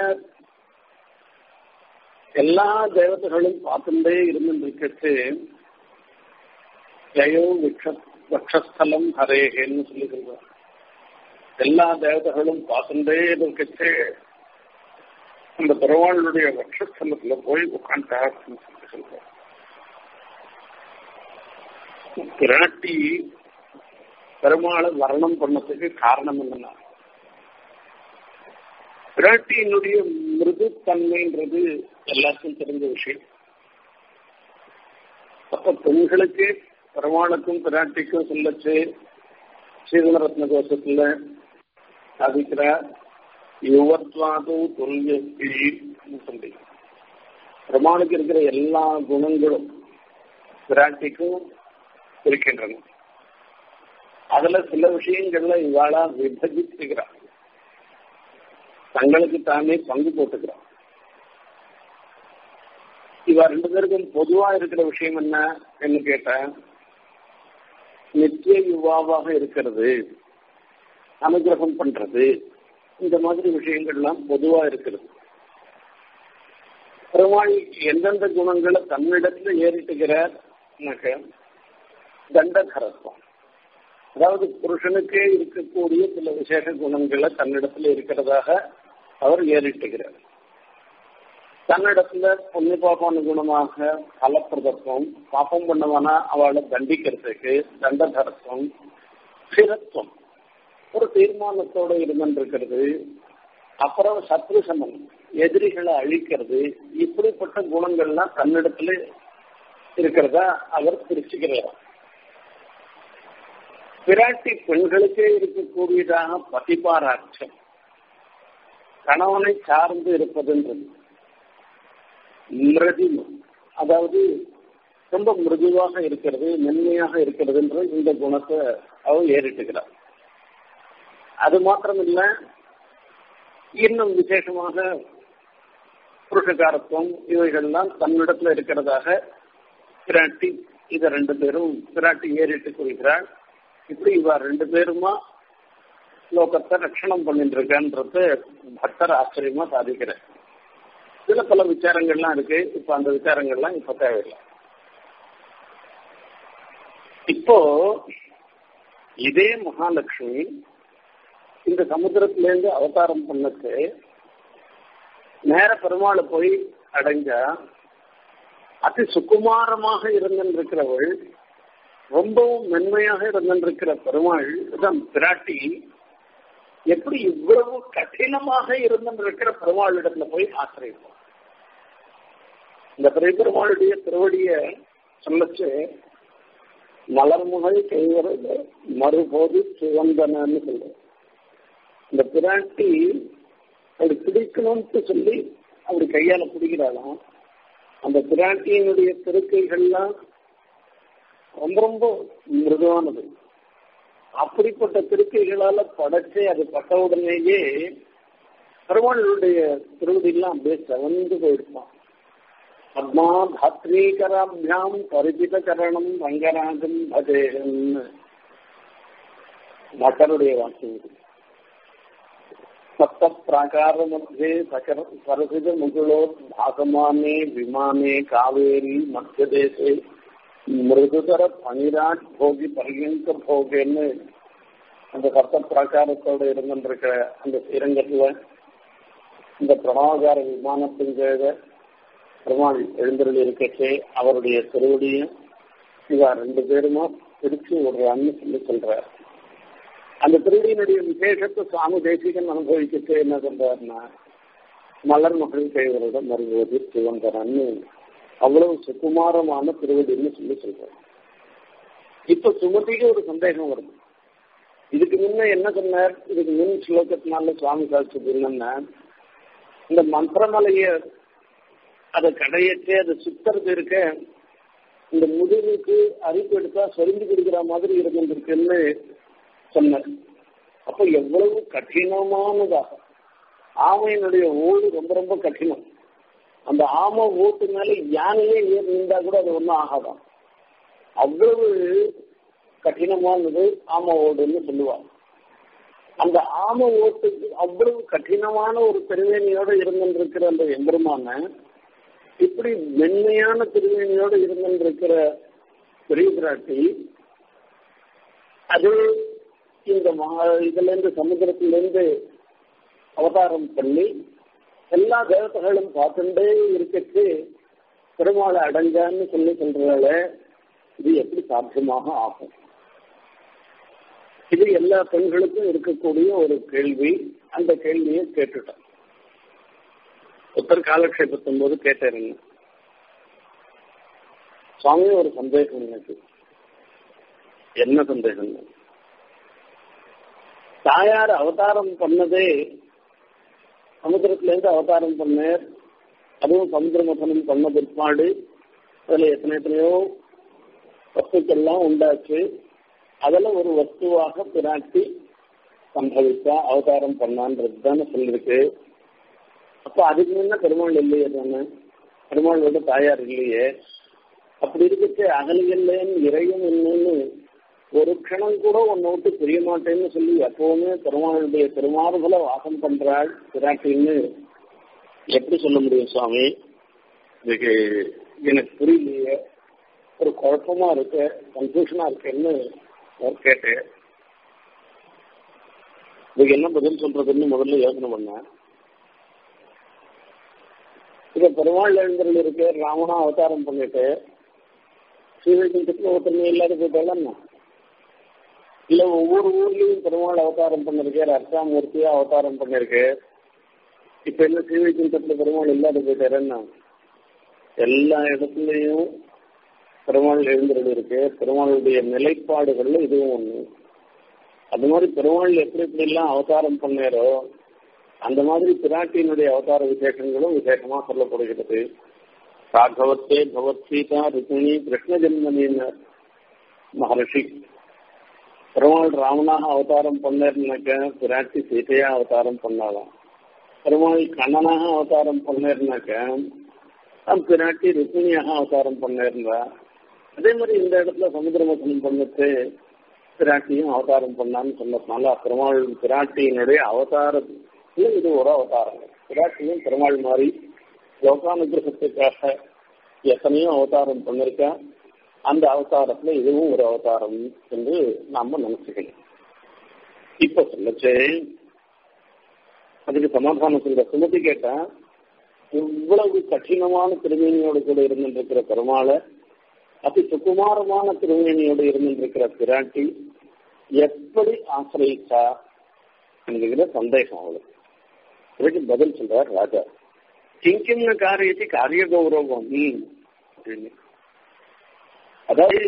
எல்லா தேவதைகளும் பார்த்துட்டே இருந்துருக்கச்சு ஜயோ விக்ஷ வக்ஷஸ்தலம் ஹரேகேன்னு சொல்லி சொல்றார் எல்லா தேவதைகளும் பார்த்துட்டே இருக்கச்சு அந்த பெருமாளுடைய வக்ஷஸ்தலத்துல போய் உட்காந்துட்டாருன்னு சொல்லி சொல்றார் பிராட்டி பெருமாளை வர்ணம் பண்ணதுக்கு காரணம் என்னன்னா பிராட்டியினுடைய மிருது தன்மைன்றது எல்லாருக்கும் தெரிஞ்ச விஷயம் அப்ப பெண்களுக்கு பெருமாளுக்கும் பிராட்டிக்கும் சொல்லச்சு ஸ்ரீதரத்ன கோஷத்துல சாதிக்கிற யுவத்வாது துல்யஸ்தி சொல்லி பெருமானுக்கு இருக்கிற எல்லா குணங்களும் பிராட்டிக்கும் இருக்கின்றன அதுல சில விஷயங்கள்ல இவாளா விபஜிச்சுக்கிறார் தங்களுக்கு தானே பங்கு போட்டுக்கிறார் இவ ரெண்டு பேருக்கும் பொதுவா இருக்கிற விஷயம் என்ன என்று கேட்ட நித்திய யுவாவாக இருக்கிறது அனுகிரகம் பண்றது இந்த மாதிரி விஷயங்கள்லாம் பொதுவா இருக்கிறது பெருமாள் எந்தெந்த குணங்களை தன்னிடத்துல ஏறிட்டுகிறார் தண்டகரத்துவம் அதாவது புருஷனுக்கே இருக்கக்கூடிய சில விசேஷ குணங்களை தன்னிடத்துல இருக்கிறதாக அவர் ஏறிட்டுகிறார் தன்னிடத்துல புண்ணிய பாப்பான குணமாக பலப்பிரதத்துவம் பாப்பம் பண்ணவானா அவளை தண்டிக்கிறதுக்கு தண்டதரத்துவம் ஸ்திரத்துவம் ஒரு தீர்மானத்தோட இருந்திருக்கிறது அப்புறம் சத்ரு சமம் எதிரிகளை அழிக்கிறது இப்படிப்பட்ட குணங்கள்லாம் தன்னிடத்துல இருக்கிறதா அவர் பிரிச்சுக்கிறார் பிராட்டி பெண்களுக்கே இருக்கக்கூடியதாக பதிபாராட்சம் கணவனை சார்ந்து இருப்பதுன்றது மிருதிமம் அதாவது ரொம்ப மிருதுவாக இருக்கிறது மென்மையாக இருக்கிறதுன்ற இந்த குணத்தை அவர் ஏறிட்டுக்கிறார் அது மாத்திரமில்ல இன்னும் விசேஷமாக புருஷகாரத்துவம் இவைகள்லாம் தன்னிடத்துல இருக்கிறதாக பிராட்டி இத ரெண்டு பேரும் பிராட்டி ஏறிட்டு கொள்கிறாள் இப்படி இவ ரெண்டு பேருமா லோகத்தை ரட்சணம் பண்ணிட்டு இருக்கன்றது பக்தர் ஆச்சரியமா சாதிக்கிறேன் இதுல பல விசாரங்கள்லாம் இருக்கு இப்ப அந்த விசாரங்கள்லாம் இப்ப தேவையில்லை இப்போ இதே மகாலட்சுமி இந்த சமுத்திரத்திலேருந்து அவதாரம் பண்ணது நேர பெருமாளை போய் அடைஞ்சா அதி சுகுமாரமாக இருந்திருக்கிறவள் ரொம்பவும் மென்மையாக இருந்திருக்கிற பெருமாள் தான் பிராட்டி எப்படி இவ்வளவு கடினமாக இருந்திருக்கிற பெருமாள் இடத்துல போய் ஆசிரியப்போம் இந்த பெரிய பெருமாளுடைய திருவடிய சொல்லச்சு மலர்முகை கைவரது மறுபோது சிவந்தனன்னு சொல்றோம் இந்த பிராட்டி அப்படி பிடிக்கணும்னு சொல்லி அப்படி கையால பிடிக்கிறாளாம் அந்த பிராட்டியினுடைய திருக்கைகள்லாம் ரொம்ப ரொம்ப மிருதுவானது அப்படிப்பட்ட திருக்கைகளால படைச்சு அது பட்ட உடனேயே பெருமாளுடைய திருவடியெல்லாம் அப்படியே செவந்து போயிருப்பான் பத்மா தாத்ரீகராபியாம் பரிபித கரணம் ரங்கராஜன் பஜேகன் மக்களுடைய வாக்கியம் सप्त प्राकार मध्ये सरसिज मुकुलो भासमाने विमाने कावेरी मध्य देशे மிருதுதர பனிராட் போகி பரியங்க போகன்னு அந்த சப்த பிராகாரத்தோட இருந்திருக்கிற அந்த ஸ்ரீரங்கத்துல இந்த பிரணவகார விமானத்தின் கீழே பெருமாள் எழுந்தருள் இருக்கச்சே அவருடைய திருவடியும் இவா ரெண்டு பேருமா பிடிச்சு விடுறான்னு சொல்லி சொல்றார் அந்த திருவடியினுடைய விசேஷத்தை சுவாமி தேசிகன் அனுபவிக்கச்சே என்ன சொல்றாருன்னா மலர் மகள் கைவரோட மறுபோது சிவந்தரன்னு அவ்வளவு சுகுமாரமான திருவடின்னு சொல்லி சொல்றாரு இப்ப சுமதிக்கு ஒரு சந்தேகம் வருது இதுக்கு முன்ன என்ன சொன்னார் இதுக்கு முன் ஸ்லோகத்தினால சுவாமி சாட்சி என்னன்னா இந்த மந்திரமலைய அதை கடையற்றே அதை சுத்தறது இருக்க இந்த முதுகுக்கு அரிப்பு எடுத்தா சொரிஞ்சு கொடுக்கிற மாதிரி இருந்திருக்குன்னு சொன்னார் அப்ப எவ்வளவு கடினமானதாக ஆமையினுடைய ஓடு ரொம்ப ரொம்ப கடினம் அந்த ஆமை ஓட்டு மேல யானையே ஏறி நின்றா கூட அது ஒன்றும் ஆகாதான் அவ்வளவு கடினமானது ஆமை ஓடுன்னு சொல்லுவாங்க அந்த ஆமை ஓட்டுக்கு அவ்வளவு கடினமான ஒரு திருவேணியோட இருந்திருக்கிற அந்த எம்பெருமான இப்படி மென்மையான திருவேணியோட இருந்திருக்கிற பெரிய பிராட்டி அது இந்த இதுல இருந்து சமுத்திரத்திலிருந்து அவதாரம் பண்ணி எல்லா தேவதைகளும் பார்த்துட்டே இருக்கச்சு பெருமாளை அடைஞ்சான்னு சொல்லி சொல்றதால இது எப்படி சாத்தியமாக ஆகும் இது எல்லா பெண்களுக்கும் இருக்கக்கூடிய ஒரு கேள்வி அந்த கேள்வியை கேட்டுட்டோம் உத்தர் காலக்ஷேபத்தின் போது கேட்டாருங்க சுவாமி ஒரு சந்தேகம் எனக்கு என்ன சந்தேகம் தாயார் அவதாரம் பண்ணதே சமுத்திரத்துல இருந்து அவதாரம் பண்ணார் அதுவும் சமுத்திர மசனம் பண்ண பிற்பாடு அதுல எத்தனை எத்தனையோ வஸ்துக்கள்லாம் உண்டாச்சு அதுல ஒரு வஸ்துவாக பிராட்டி சம்பவித்தா அவதாரம் பண்ணான்றது தானே சொல்லிருக்கு அப்ப அதுக்கு முன்ன பெருமாள் இல்லையே தானே பெருமாளோட தாயார் இல்லையே அப்படி இருக்கச்சு அகலியல்லேன்னு இறையும் இல்லைன்னு ஒரு க்ஷணம் கூட உன்னை விட்டு பிரிய மாட்டேன்னு சொல்லி எப்பவுமே பெருமாளுடைய பெருமாறுகளை வாசம் பண்றாள் பிராட்டின்னு எப்படி சொல்ல முடியும் சுவாமி இதுக்கு எனக்கு புரியலையே ஒரு குழப்பமா இருக்கு கன்ஃபியூஷனா இருக்குன்னு கேட்டேன் இதுக்கு என்ன பதில் சொல்றதுன்னு முதல்ல யோசனை பண்ணேன் இப்ப பெருமாள் எழுந்தர்கள் இருக்கு ராமனா அவதாரம் பண்ணிட்டு ஸ்ரீவைகுண்டத்துல ஒருத்தருமே இல்லாத போயிட்டாலும் இல்ல ஒவ்வொரு ஊர்லயும் பெருமாள் அவதாரம் பண்ணிருக்கு அர்த்தாமூர்த்தியா அவதாரம் பண்ணிருக்கு இப்ப என்ன ஸ்ரீவைகுண்டத்துல பெருமாள் இல்லாத போயிட்டாருன்னா எல்லா இடத்துலயும் பெருமாள் எழுந்தருள் இருக்கு பெருமாளுடைய நிலைப்பாடுகள்ல இதுவும் ஒண்ணு அது மாதிரி பெருமாள் எப்படி எப்படி எல்லாம் அவதாரம் பண்ணாரோ அந்த மாதிரி பிராட்டியினுடைய அவதார விசேஷங்களும் விசேஷமா சொல்லப்படுகிறது ராகவத்தே பகவத் சீதா ருக்மிணி கிருஷ்ண ஜென்மனின்னு மகர்ஷி பெருமாள் ராமனாக அவதாரம் பண்ணாருனாக்க பிராட்டி சீதையா அவதாரம் பண்ணாலாம் பெருமாள் கண்ணனாக அவதாரம் பண்ணாருனாக்க பிராட்டி ருக்மிணியாக அவதாரம் பண்ணாருந்தா அதே மாதிரி இந்த இடத்துல சமுத்திரமசனம் பண்ணிட்டு பிராட்டியும் அவதாரம் பண்ணான்னு சொன்னதுனால பெருமாள் பிராட்டியினுடைய அவதாரத்துல இது ஒரு அவதாரம் பிராட்டியும் பெருமாள் மாதிரி லோகானுகிரகத்துக்காக எத்தனையோ அவதாரம் பண்ணிருக்கா அந்த அவதாரத்துல இதுவும் ஒரு அவதாரம் என்று நாம நினைச்சுக்கணும் இப்ப சொல்லச்சு அதுக்கு சமாதானம் சொல்ற சுமதி கேட்டா இவ்வளவு கடினமான திருமேனியோடு கூட இருந்துருக்கிற பெருமாளை அதி சுகுமாரமான திருமேனியோடு இருந்திருக்கிற பிராட்டி எப்படி ஆசிரியச்சா என்கிற சந்தேகம் அவளுக்கு இதுக்கு பதில் சொல்றார் ராஜா கிங்கிம்ன காரியத்தை காரிய கௌரவம் அப்படின்னு அதாவது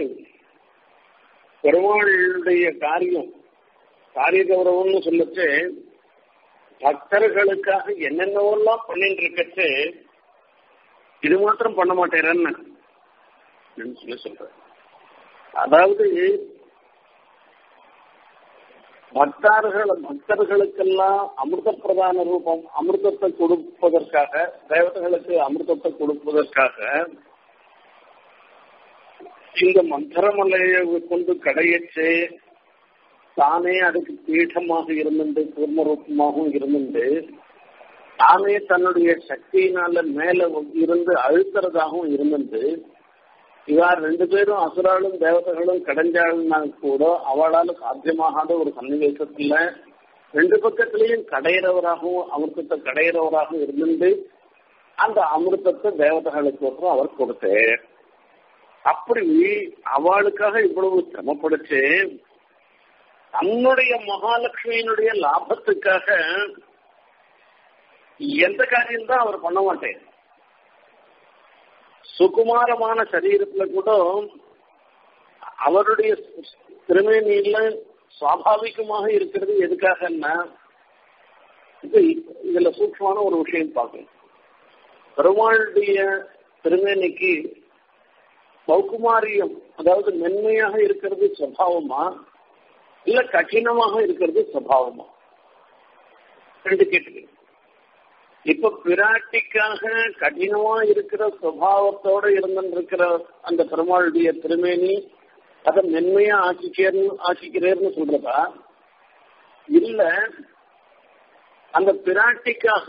பெருமாளுடைய காரியம் காரிய கௌரவம்னு சொல்லச்சு பக்தர்களுக்காக என்னென்னவெல்லாம் பண்ணிட்டு இருக்கச்சு இது மாத்திரம் பண்ண மாட்டேறன்னு சொல்லி சொல்ற அதாவது பக்தார்கள் பக்தர்களுக்கெல்லாம் அமிர்த பிரதான ரூபம் அமிர்தத்தை கொடுப்பதற்காக தேவதைகளுக்கு அமிர்தத்தை கொடுப்பதற்காக இந்த மந்திரமலையை கொண்டு கடையச்சு தானே அதுக்கு பீഠமாக இருந்துட்டு கூர்மரூபமாகவும் இருந்துட்டு தானே தன்னுடைய சக்தியினால மேல இருந்து அழுத்துறதாகவும் இருந்துட்டு இவார் ரெண்டு பேரும் அசுராலும் தேவதைகளும் கடைஞ்சாள்னா கூட அவளால் சாத்தியமாகாத ஒரு சன்னிவேசத்துல ரெண்டு பக்கத்திலையும் கடையிறவராகவும் அமிர்தத்தை கடையிறவராகவும் இருந்து அந்த அமிர்தத்தை தேவதைகளுக்கு அவர் கொடுத்தார் அப்படி அவளுக்காக இவ்வளவு சிரமப்படுச்சு தன்னுடைய மகாலட்சுமியினுடைய லாபத்துக்காக எந்த காரியம் தான் அவர் பண்ண மாட்டேன் சுகுமாரமான சரீரத்துல கூட அவருடைய திருமேனியில சுவாபாவிகமாக இருக்கிறது எதுக்காகன்னா இது இதுல சூக்ஷமான ஒரு விஷயம் பார்க்கணும் பெருமாளுடைய திருமேனிக்கு சௌகுமாரியம் அதாவது மென்மையாக இருக்கிறது சுவாவமா இல்ல கடினமாக இருக்கிறது சுவாவமா ரெண்டு கேட்டுக்கிறேன் இப்ப பிராட்டிக்காக கடினமா இருக்கிற சுவாவத்தோட இருந்திருக்கிற அந்த பெருமாளுடைய திருமேனி அதை மென்மையா ஆக்கிக்கிறேன்னு ஆக்கிக்கிறேன்னு சொல்றதா இல்ல அந்த பிராட்டிக்காக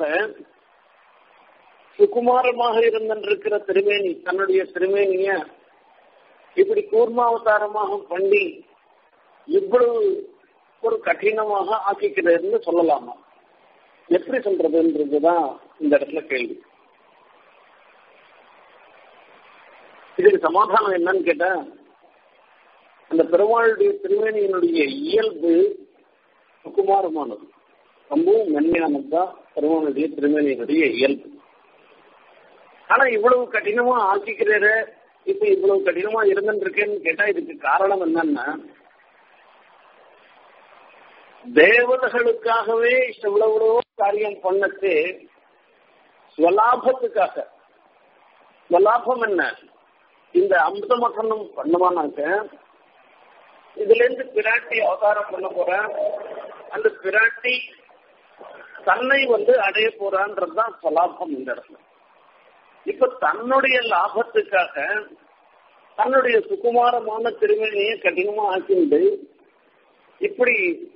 சுகுமாரமாக இருந்திருக்கிற திருமேனி தன்னுடைய திருமேனிய இப்படி கூர்மாவதாரமாக பண்ணி இவ்வளவு ஒரு கடினமாக ஆக்கிக்கிறேன்னு சொல்லலாமா எப்படி சொல்றதுன்றதுதான் இந்த இடத்துல கேள்வி இதுக்கு சமாதானம் என்னன்னு கேட்டா அந்த பெருமாளுடைய திருமேனியினுடைய இயல்பு சுகுமாரமானது ரொம்பவும் மென்மையானது தான் பெருமாளுடைய திருமேனியினுடைய இயல்பு ஆனா இவ்வளவு கடினமா ஆக்கிக்கிறாரு இப்ப இவ்வளவு கடினமா இருந்துருக்கேன்னு கேட்டா இதுக்கு காரணம் என்னன்னா தேவதைகளுக்காகவே இவ்வளவு காரியம் பண்ணச்சு ஸ்வலாபத்துக்காக ஸ்வலாபம் என்ன இந்த அமிர்த மகனம் பண்ணுவானாக்க இதுல இருந்து பிராட்டி அவதாரம் பண்ண போறேன் அந்த பிராட்டி தன்னை வந்து அடைய போறான்றதுதான் ஸ்வலாபம் இந்த இடத்துல இப்ப தன்னுடைய லாபத்துக்காக தன்னுடைய சுகுமாரமான திருமணியை கடினமா ஆக்கிண்டு இப்படி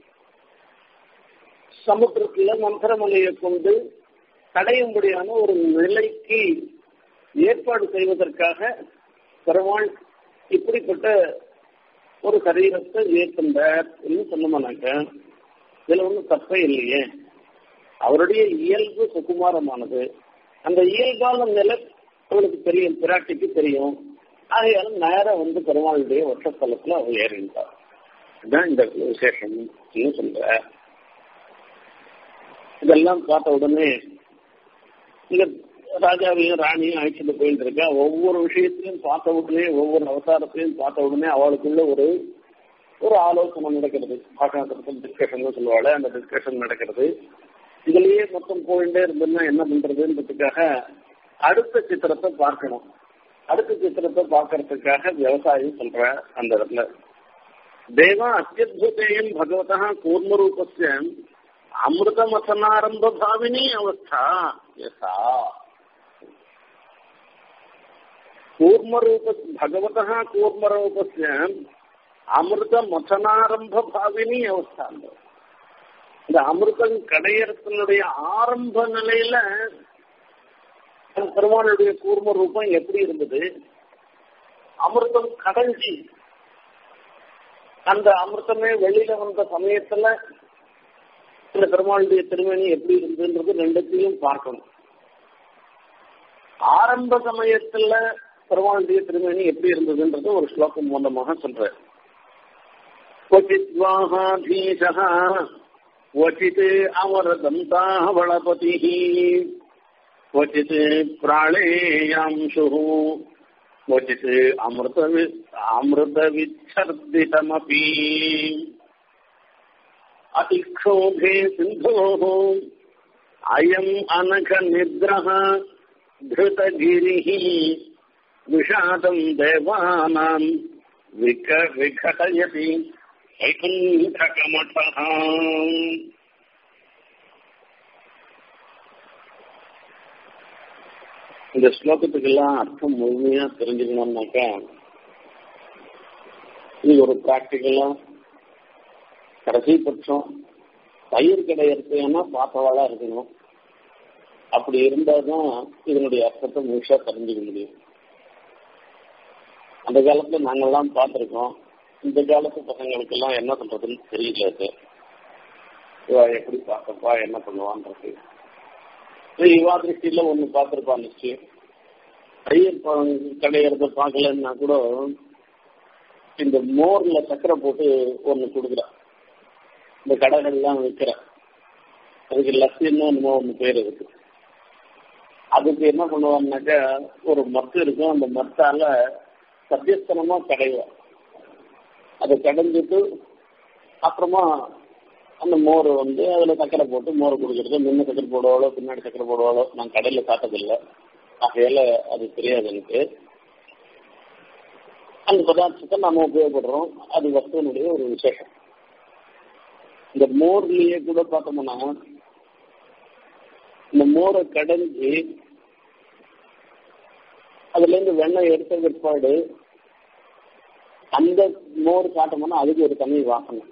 சமுத்திரத்துல மந்திரமலையை கொண்டு தடையும்படியான ஒரு நிலைக்கு ஏற்பாடு செய்வதற்காக பெருமாள் இப்படிப்பட்ட ஒரு சரீரத்தை ஏற்கின்றார் சொன்னோம்னாக்க இதுல ஒன்றும் தப்பே இல்லையே அவருடைய இயல்பு சுகுமாரமானது அந்த இயல்பான நிலை அவளுக்கு தெரியும் பிராட்டிக்கு தெரியும் ஆகையால நேரம் வந்து பெருமாளுடைய வருஷத்தலத்துல அவர் ஏறிட்டார் இதுதான் இந்த விசேஷம் சொல்ற இதெல்லாம் பார்த்த உடனே இந்த ராஜாவையும் ராணியும் அழைச்சிட்டு போயிட்டு இருக்கா ஒவ்வொரு விஷயத்திலையும் பார்த்த உடனே ஒவ்வொரு அவதாரத்தையும் பார்த்த உடனே அவளுக்குள்ள ஒரு ஒரு ஆலோசனை நடக்கிறது பாஷாத்திரத்தில் டிஸ்கஷன் சொல்லுவாள் அந்த டிஸ்கஷன் நடக்கிறது இதுலயே மொத்தம் போயிட்டே இருந்ததுன்னா என்ன பண்றதுன்றதுக்காக அடுத்த சித்திரத்தை பார்க்கணும் அடுத்த சித்திரத்தை பார்க்கறதுக்காக விவசாயம் சொல்ற அந்த இடத்துல தேவா அத்தியுதேயம் பகவதா கூர்மரூபஸ்ய அமிர்தமசனாரம்ப பாவினி அவஸ்தா யசா கூர்மரூப பகவதா கூர்மரூபஸ்ய அமிர்த மசனாரம்ப பாவினி அவஸ்தா இந்த அமிர்தம் கடையறத்தினுடைய ஆரம்ப நிலையில பெருமாளுடைய கூர்ம ரூபம் எப்படி இருந்தது அமிர்தம் கடைஞ்சி அந்த அமிர்தமே வெளியில வந்த சமயத்துல இந்த பெருமாளுடைய திருமணி எப்படி இருந்ததுன்றது ரெண்டுத்தையும் பார்க்கணும் ஆரம்ப சமயத்துல பெருமாளுடைய திருமணி எப்படி இருந்ததுன்றது ஒரு ஸ்லோகம் மூலமாக சொல்ற क्वचिद्वाहाधीशः क्वचित् अमरदन्तावळपतिः क्वचित् प्राणेयांशुः क्वचित् अमृतवि अमृतविच्छर्दितमपि अतिक्षोभे सिन्धोः अयम् अनघनिद्रः धृतगिरिः विषादम् देवानाम् विक विघटयति வைகுண்டகமட்டः இந்த ஸ்லோகத்துக்கெல்லாம் அர்த்தம் முழுமையா தெரிஞ்சுக்கணும்னாக்கா இது ஒரு பிராக்டிக்கலா கடைசி பட்சம் பயிர் கடை இருக்குன்னா பார்த்தவாளா இருக்கணும் அப்படி இருந்தாதான் இதனுடைய அர்த்தத்தை முழுசா தெரிஞ்சுக்க முடியும் அந்த காலத்துல நாங்கெல்லாம் பார்த்திருக்கோம் இந்த காலத்து பசங்களுக்கு எல்லாம் என்ன பண்றதுன்னு தெரியல அது இவா எப்படி பார்க்கப்பா என்ன பண்ணுவான்றது இவா திருஷ்டியில ஒண்ணு பார்த்திருப்பா நிச்சயம் ஐயர் கடையிறத பார்க்கலன்னா கூட இந்த மோர்ல சக்கரை போட்டு ஒண்ணு கொடுக்குறா இந்த கடைகள்லாம் விற்கிற அதுக்கு லஸ்ஸின்னு என்னமோ ஒண்ணு பேர் இருக்கு அதுக்கு என்ன பண்ணுவாங்கனாக்கா ஒரு மத்து இருக்கும் அந்த மத்தால சத்தியஸ்தனமா கடைவா அதை கடைஞ்சிட்டு அப்புறமா அந்த மோர் வந்து அதுல சக்கரை போட்டு மோர் குடிக்கிறது முன்ன சக்கரை போடுவாளோ பின்னாடி சக்கரை போடுவாளோ நான் கடையில சாப்பிட்டதில்லை ஆகையால அது தெரியாது எனக்கு அந்த பதார்த்தத்தை நாம உபயோகப்படுறோம் அது வஸ்துவனுடைய ஒரு விசேஷம் இந்த மோர்லயே கூட பார்த்தோம்னா இந்த மோரை கடைஞ்சி அதுல இருந்து வெண்ணெய் எடுத்த பிற்பாடு அந்த மோர் காட்டோம்னா அதுக்கு ஒரு தனி வாசனை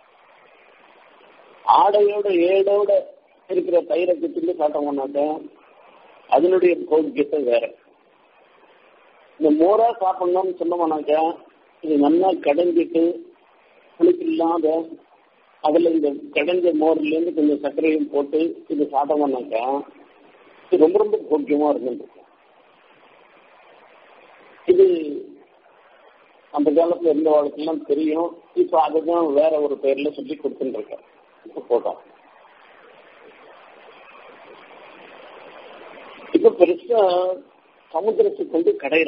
ஆடையோட ஏடோட இருக்கிற தயிரை குத்திட்டு காட்டோம்னாக்க அதனுடைய போக்கியத்தை வேற இந்த மோரா சாப்பிடணும்னு சொன்னோம்னாக்க இது நல்லா கடைஞ்சிட்டு புளிப்பு இல்லாத அதுல இந்த கடைஞ்ச மோர்ல இருந்து கொஞ்சம் சர்க்கரையும் போட்டு இது சாப்பிட்டோம்னாக்கா இது ரொம்ப ரொம்ப போக்கியமா இருந்துட்டு இது அந்த காலத்துல இருந்த வாழ்க்கையெல்லாம் தெரியும் இப்ப அதுதான் வேற ஒரு பேர்ல சொல்லி கொடுத்துட்டு இருக்கேன் இப்ப போட்டோம் இப்ப பெருசா சமுத்திரத்தை கொண்டு கடையிற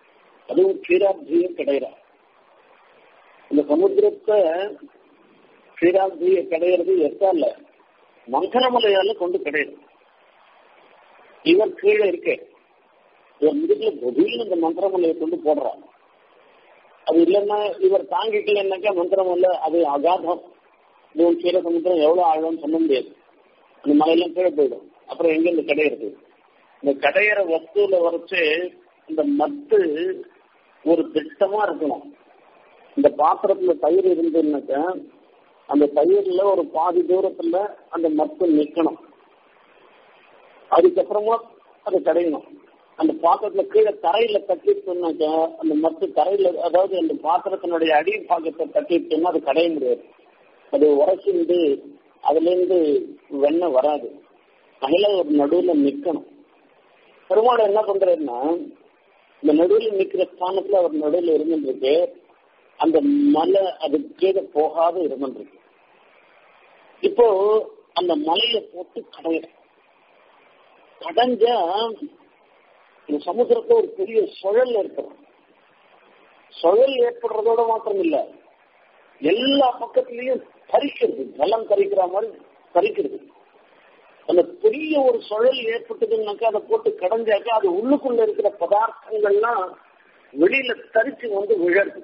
அதுவும் கீராப்தியும் கடையிற இந்த சமுத்திரத்தை ஸ்ரீராமதியை கிடையிறது எத்தால மங்கனமலையால கொண்டு கிடையாது இவர் கீழே இருக்கே இவர் முதுகுல திடீர்னு இந்த மந்திரமலையை கொண்டு போடுறார் அது இல்லைன்னா இவர் தாங்கிக்கலன்னாக்கா மந்திரமல்ல அது அகாதம் இது கீழே சமுத்திரம் எவ்வளவு ஆழம்னு சொல்ல முடியாது அந்த மலையெல்லாம் கீழே போயிடும் அப்புறம் எங்க இந்த கிடையிறது இந்த கடையிற வஸ்துல வரைச்சு இந்த மத்து ஒரு திட்டமா இருக்கணும் இந்த பாத்திரத்துல தயிர் இருந்துன்னாக்கா அந்த தயிர்ல ஒரு பாதி தூரத்துல அந்த மத்து நிக்கணும் அதுக்கப்புறமா அது கடையணும் அந்த பாத்திரத்துல கீழே தரையில தட்டிட்டோம்னாக்கா அந்த மத்து தரையில அதாவது அந்த பாத்திரத்தினுடைய அடி பாக்கத்தை தட்டிட்டோம்னா அது கடைய முடியாது அது உரைச்சிருந்து அதுல இருந்து வெண்ணெய் வராது அதனால ஒரு நடுவுல நிக்கணும் பெருமாள் என்ன பண்றாருன்னா இந்த நடுவில் நிக்கிற ஸ்தானத்துல அவர் நடுவில் இருந்துருக்கு அந்த மலை அது கீழே போகாத இருந்துருக்கு இப்போ அந்த மலையில போட்டு கடைய கடைஞ்சா இந்த சமுத்திரத்துல ஒரு பெரிய சுழல் ஏற்படும் சுழல் ஏற்படுறதோட மாத்திரம் இல்ல எல்லா பக்கத்திலையும் தரிக்கிறது ஜலம் தரிக்கிற மாதிரி தரிக்கிறது அந்த பெரிய ஒரு சுழல் ஏற்பட்டதுன்னாக்கா அதை போட்டு கடைஞ்சாக்கா அது உள்ளுக்குள்ள இருக்கிற பதார்த்தங்கள்லாம் வெளியில தரிச்சு வந்து விழருது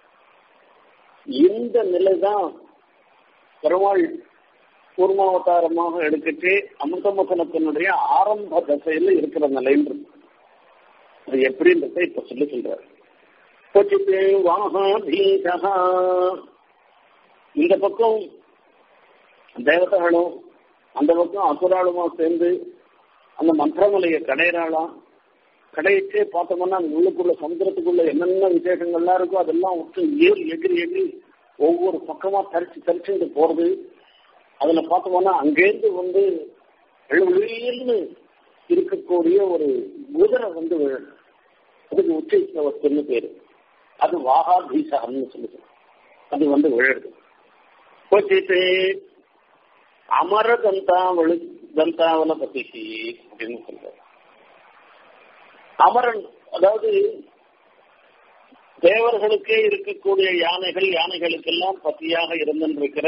இந்த நிலைதான் பெருமாள் கூர்மாவதாரமாக எடுத்துட்டு அமிர்தமசனத்தினுடைய ஆரம்ப தசையில இருக்கிற நிலைன்றது அது எப்படின்றத இப்ப சொல்லி சொல்றாரு கொச்சித்து வாகீதா இந்த பக்கம் தேவதைகளும் அந்த பக்கம் அசுராளுமா சேர்ந்து அந்த மந்திரமலையை கடையிறாளாம் கடையிட்டே பார்த்தோம்னா அந்த உள்ளுக்குள்ள சமுத்திரத்துக்குள்ள என்னென்ன விசேஷங்கள்லாம் இருக்கோ அதெல்லாம் விட்டு ஏறி எகிரி எகிரி ஒவ்வொரு பக்கமா தரிச்சு தரிச்சுட்டு போறது அதுல பார்த்தோம்னா அங்கேருந்து வந்து எழுவிழின்னு இருக்கக்கூடிய ஒரு குதிரை வந்து விழும் அதுக்கு உச்சவஸ்துன்னு பேரு அது வாகாதீசான்னு சொல்லுது அது வந்து விழுது கொச்சிட்டு அமர தந்தாவளு தந்தாவல பத்திசி அப்படின்னு சொல்றாரு அமரன் அதாவது தேவர்களுக்கே இருக்கக்கூடிய யானைகள் யானைகளுக்கெல்லாம் பத்தியாக இருந்திருக்கிற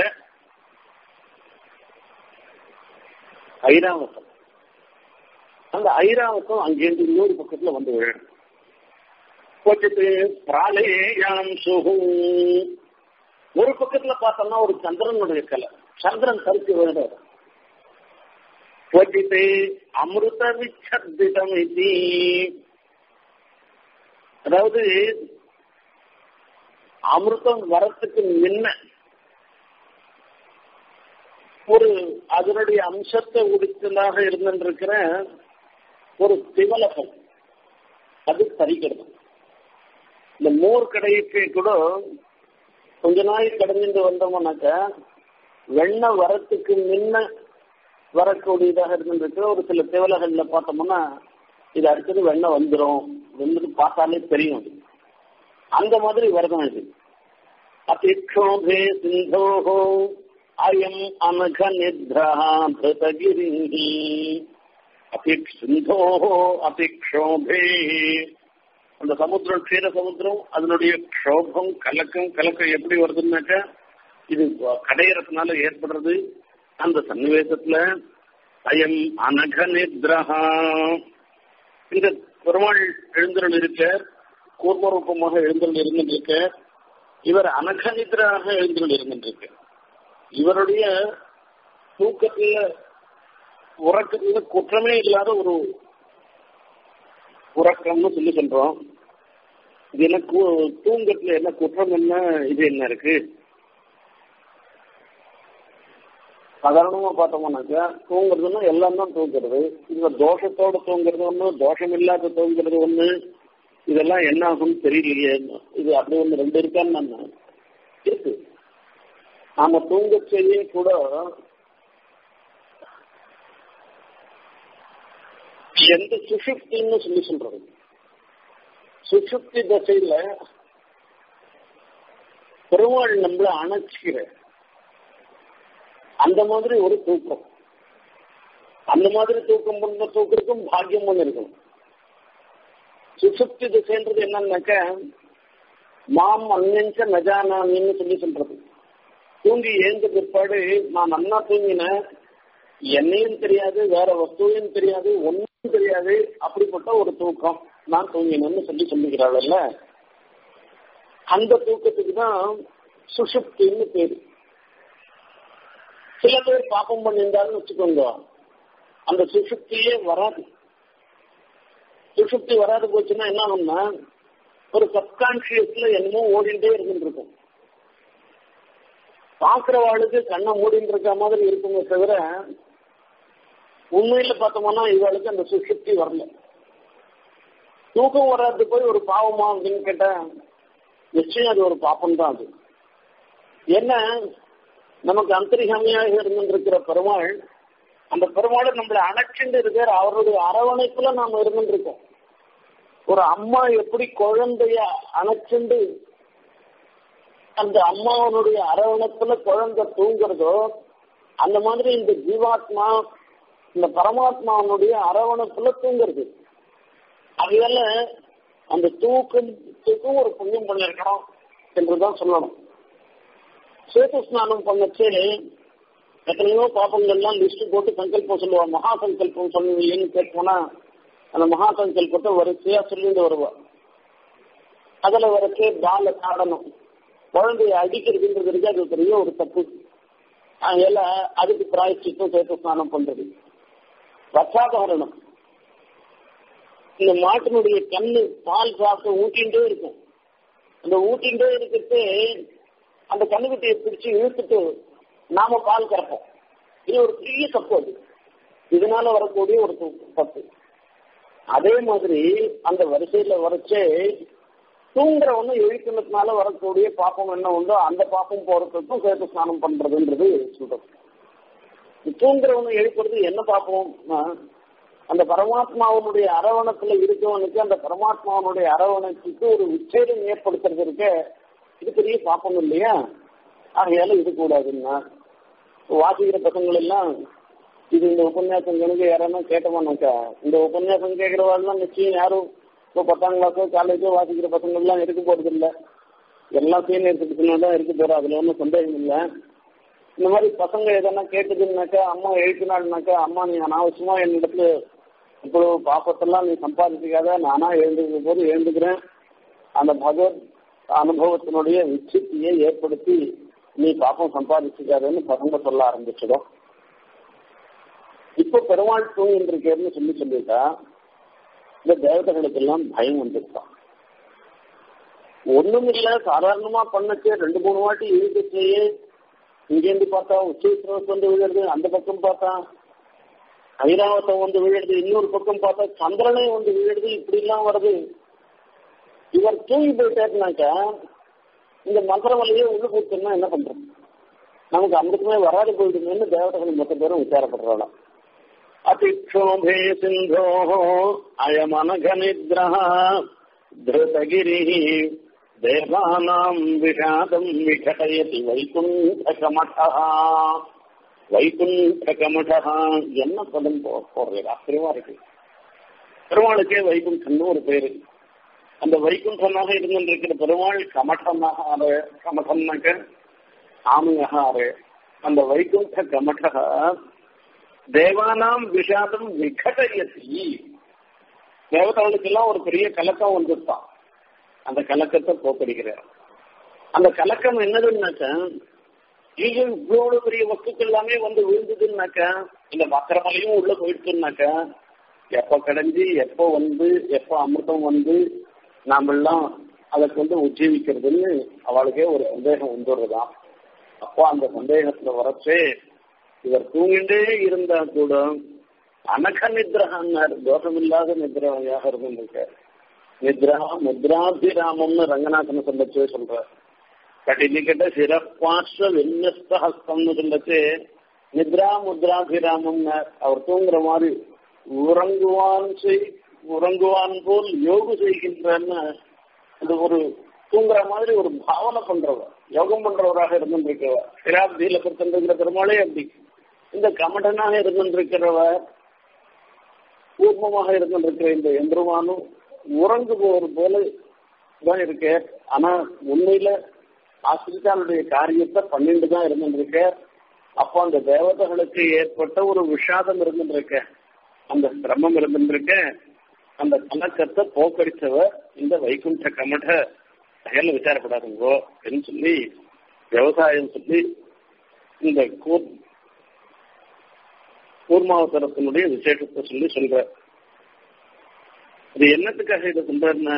ஐராவசம் அந்த ஐராவசம் அங்கேருந்து இன்னொரு பக்கத்துல வந்து விழணும் கொச்சிட்டு பிராலேயாம் சுகு ஒரு பக்கத்துல பார்த்தோம்னா ஒரு சந்திரனுடைய கலை சந்திரன் கருத்து விழுறாரு क्वचित् அமிர்த விச்சத்திதம் இது அதாவது அமிர்தம் வரத்துக்கு முன்ன ஒரு அதனுடைய அம்சத்தை உடித்ததாக இருந்திருக்கிற ஒரு திவலகம் அது தரிக்கிறது இந்த மோர் கடைக்கு கூட கொஞ்ச நாள் கடந்துட்டு வந்தோம்னாக்க வெண்ணெய் வரத்துக்கு முன்ன வரக்கூடியதாக இருந்திருக்கிற ஒரு சில திவலைகள்ல பார்த்தோம்னா இது அடுத்தது வெண்ணெய் வந்துடும் வந்துட்டு பார்த்தாலே தெரியும் அது அந்த மாதிரி வரதான் இது அதிக்ஷோபே சிந்தோஹோ அயம் அனக நித்ரா திருதகிரிங்கி அதிக் சிந்தோஹோ அதிக்ஷோபே அந்த சமுத்திரம் க்ஷீர சமுத்திரம் அதனுடைய க்ஷோபம் கலக்கம் கலக்கம் எப்படி வருதுன்னாக்கா இது கடையறதுனால ஏற்படுறது அந்த சன்னிவேசத்துல அயம் அனக நித்ரஹா இந்த பெருமாள் எழுந்தருள் இருக்க கூர்மரூபமாக எழுந்தருள் இருந்திருக்க இவர் அனகநித்ராக எழுந்தருள் இருந்திருக்க இவருடைய தூக்கத்துல உறக்கத்துல குற்றமே இல்லாத ஒரு உறக்கம்னு சொல்லி சொல்றோம் இது என்ன தூங்கத்துல என்ன குற்றம் என்ன இது என்ன இருக்கு சாதாரணமா பார்த்தோம்னாக்கா தூங்குறதுன்னா எல்லாம் தான் தூங்குறது இந்த தோஷத்தோட தூங்குறது ஒண்ணு தோஷம் இல்லாத தூங்குறது ஒண்ணு இதெல்லாம் என்ன ஆகும்னு தெரியலையே இது அப்படி ஒண்ணு ரெண்டு இருக்கான்னு நான் இருக்கு நாம தூங்க செய்ய கூட எந்த சுஷுப்தின்னு சொல்லி சொல்றது சுஷுப்தி தசையில பெருமாள் நம்மள அணைச்சிக்கிற அந்த மாதிரி ஒரு தூக்கம் அந்த மாதிரி தூக்கம் பண்ண தூக்கத்துக்கும் பாக்கியம் ஒன்று இருக்கும் சுசுப்தி திசைன்றது என்னன்னாக்க மாம் அன்னஞ்ச நஜானாமின்னு சொல்லி சொல்றது தூங்கி எழுந்த பிற்பாடு நான் நன்னா தூங்கினேன் என்னையும் தெரியாது வேற வஸ்துவையும் தெரியாது ஒன்றும் தெரியாது அப்படிப்பட்ட ஒரு தூக்கம் நான் தூங்கினேன்னு சொல்லி சொல்லிக்கிறாள்ல அந்த தூக்கத்துக்கு தான் சுஷுப்தின்னு பேரு சில பேர் பாப்பம் பண்ணியிருந்தாலும் வச்சுக்கோங்க அந்த சுஷுப்தியே வராது சுஷுப்தி வராது போச்சுன்னா என்ன ஆகும்னா ஒரு சப்கான்சியஸ்ல என்னமோ ஓடிட்டே இருந்துட்டு இருக்கும் பாக்குறவாளுக்கு கண்ணை மூடிட்டு இருக்க மாதிரி இருக்குமே தவிர உண்மையில பார்த்தோம்னா இவளுக்கு அந்த சுஷுப்தி வரல தூக்கம் வராது போய் ஒரு பாவமா அப்படின்னு கேட்டா நிச்சயம் அது ஒரு பாப்பம் தான் அது என்ன நமக்கு அந்தரிகாமியாக இருந்திருக்கிற பெருமாள் அந்த பெருமாளை நம்மளை அணைச்சுட்டு இருக்கிற அவருடைய அரவணைப்புல நாம இருந்துருக்கோம் ஒரு அம்மா எப்படி குழந்தைய அணைச்சுண்டு அந்த அம்மாவனுடைய அரவணைப்புல குழந்தை தூங்குறதோ அந்த மாதிரி இந்த ஜீவாத்மா இந்த பரமாத்மாவனுடைய அரவணைப்புல தூங்குறது அதனால அந்த தூக்கத்துக்கும் ஒரு புண்ணியம் பண்ணிருக்கணும் என்றுதான் சொல்லணும் சேத்து ஸ்நானம் பண்ணச்சே எத்தனையோ பாப்பங்கள்லாம் லிஸ்ட் போட்டு சங்கல்பம் சொல்லுவா மகா சங்கல்பம் சொல்லுவீங்கன்னு கேட்போனா அந்த மகா சங்கல்பத்தை வரிசையா சொல்லிட்டு வருவா அதுல வரைக்கே பால காடணும் குழந்தைய அடிக்கிறதுன்றது இருக்கு அது பெரிய ஒரு தப்பு அதனால அதுக்கு பிராய்ச்சிட்டம் சேத்து ஸ்நானம் பண்றது ரச்சாபகரணம் இந்த மாட்டினுடைய கண்ணு பால் சாப்பிட்டு ஊட்டிகிட்டே இருக்கும் அந்த ஊட்டிகிட்டே இருக்கிறது அந்த கண்ணுக்குட்டியை பிடிச்சு இழுத்துட்டு நாம பால் கறப்போம் இது ஒரு பெரிய தப்பு அது இதனால வரக்கூடிய ஒரு தப்பு அதே மாதிரி அந்த வரிசையில வரைச்சே தூங்குறவங்க எழுப்பினதுனால வரக்கூடிய பாப்பம் என்ன உண்டோ அந்த பாப்பம் போறதுக்கும் சேர்த்து ஸ்நானம் பண்றதுன்றது சொல்றது தூங்குறவங்க எழுப்புறது என்ன பாப்போம்னா அந்த பரமாத்மாவனுடைய அரவணத்துல இருக்கவனுக்கு அந்த பரமாத்மாவனுடைய அரவணைக்கு ஒரு உச்சேதம் ஏற்படுத்துறது இருக்க இது பெரிய பாப்பம் இல்லையா ஆகையால இது கூடாதுன்னா வாசிக்கிற பசங்கள் எல்லாம் இது இந்த உபன்யாசம் கணக்கு யாரானா கேட்டோம்னாக்கா இந்த உபன்யாசம் கேட்கறவாள்லாம் நிச்சயம் யாரும் இப்போ பத்தாம் கிளாஸோ காலேஜோ வாசிக்கிற பசங்க எல்லாம் இருக்க போறது இல்லை எல்லாம் சீனியர் சிட்டிசனாக தான் இருக்க போறோம் அதுல ஒன்றும் சந்தேகம் இல்லை இந்த மாதிரி பசங்க எதனா கேட்டதுன்னாக்கா அம்மா எழுப்பினாள்னாக்கா அம்மா நீ அனாவசியமா என்னிடத்துல இப்போ பாப்பத்தெல்லாம் நீ சம்பாதிச்சிக்காத நானா எழுந்துக்கிற போது எழுந்துக்கிறேன் அந்த பகவத் அனுபவத்தினுடைய விச்சித்தியை ஏற்படுத்தி நீ பாப்பம் சம்பாதிச்சுக்காதன்னு பசங்க சொல்ல ஆரம்பிச்சிடும் இப்போ பெருமாள் தூங்கிட்டு இருக்கேன்னு சொல்லி சொல்லிட்டா இந்த தேவதைகளுக்கு எல்லாம் பயம் வந்துருக்கான் ஒண்ணும் இல்ல சாதாரணமா பண்ணச்சே ரெண்டு மூணு வாட்டி இழுக்கச்சேயே இங்கேருந்து பார்த்தா உச்சேஸ்வரஸ் வந்து விழுறது அந்த பக்கம் பார்த்தா ஐராவதம் வந்து விழுறது இன்னொரு பக்கம் பார்த்தா சந்திரனே வந்து விழுறது இப்படி எல்லாம் வருது இவர் தூங்கி போயிட்டாருனாக்கா இந்த மந்திரமலையே உள்ள போச்சுன்னா என்ன பண்றோம் நமக்கு அமிர்தமே வராது போயிடுங்கன்னு தேவதைகள் மொத்த பேரும் விசாரப்படுறாளாம் அதிக்ஷோபே சிந்தோ அயமனகநித்ரஹ திருதகிரி தேவானாம் விஷாதம் விகடயதி வைகுண்டகமட்டா வைகுண்டகமட்டா என்ன பதம் போடுறது ஆச்சரியமா இருக்கு பெருமாளுக்கே வைகுண்டன்னு ஒரு பேரு அந்த வைகுண்டமாக இருந்திருக்கிற பெருமாள் கமட்டமாக ஆறு கமட்டம்னாக்க ஆமையாக ஆறு அந்த வைகுண்ட கமட்டக தேவானாம் விஷாதம் விகடயத்தி தேவதாளுக்கெல்லாம் ஒரு பெரிய கலக்கம் வந்துருத்தான் அந்த கலக்கத்தை போக்கடிக்கிறார் அந்த கலக்கம் என்னதுன்னாக்கா இது இவ்வளவு பெரிய வஸ்துக்கள் எல்லாமே வந்து விழுந்ததுன்னாக்கா இந்த வக்கரமலையும் உள்ள போயிடுச்சுன்னாக்கா எப்ப கடைஞ்சி எப்போ வந்து எப்போ அமிர்தம் வந்து நாமெல்லாம் அதுக்கு வந்து உஜ்ஜீவிக்கிறதுன்னு அவளுக்கே ஒரு சந்தேகம் வந்துடுறதாம் அப்போ அந்த சந்தேகத்துல வரச்சே இவர் தூங்கிண்டே இருந்தா கூட அனக நித்ரகான்னார் தோஷமில்லாத நித்ராயாக இருந்திருக்கார் நித்ரா முத்ராபிராமம்னு ரங்கநாதன் சொல்லச்சே சொல்றார் கடினிக்கிட்ட சிறப்பாற்ற விண்ணஸ்த ஹஸ்தம்னு சொல்லச்சு நித்ரா முத்ராபிராமம்னு அவர் தூங்குற மாதிரி உறங்குவான் செய் உறங்குவான் போல் யோகு செய்கின்றன்னு அது ஒரு தூங்குற மாதிரி ஒரு பாவனை பண்றவர் யோகம் பண்றவராக இருந்திருக்கிறவர் சிராப்தியில கொடுத்திருக்கிற பெருமாளே அப்படி இந்த கமடனாக இருந்திருக்கிறவர் பூர்வமாக இருந்திருக்கிற இந்த எந்திரமானும் உறங்குபவர் போல தான் இருக்க ஆனா உண்மையில ஆசிரியாளுடைய காரியத்தை பண்ணிட்டு தான் இருந்துருக்க அப்போ அந்த தேவதைகளுக்கு ஏற்பட்ட ஒரு விஷாதம் இருந்துருக்க அந்த சிரமம் இருந்துருக்க அந்த கணக்கத்தை போக்கடிச்சவர் இந்த வைகுண்ட கமட செயல் விசாரப்படாதுங்கோ அப்படின்னு சொல்லி விவசாயம் சொல்லி இந்த கூர் கூர்மாவசரத்தினுடைய விசேஷத்தை சொல்லி சொல்ற இது என்னத்துக்காக இதை சொல்றேன்னா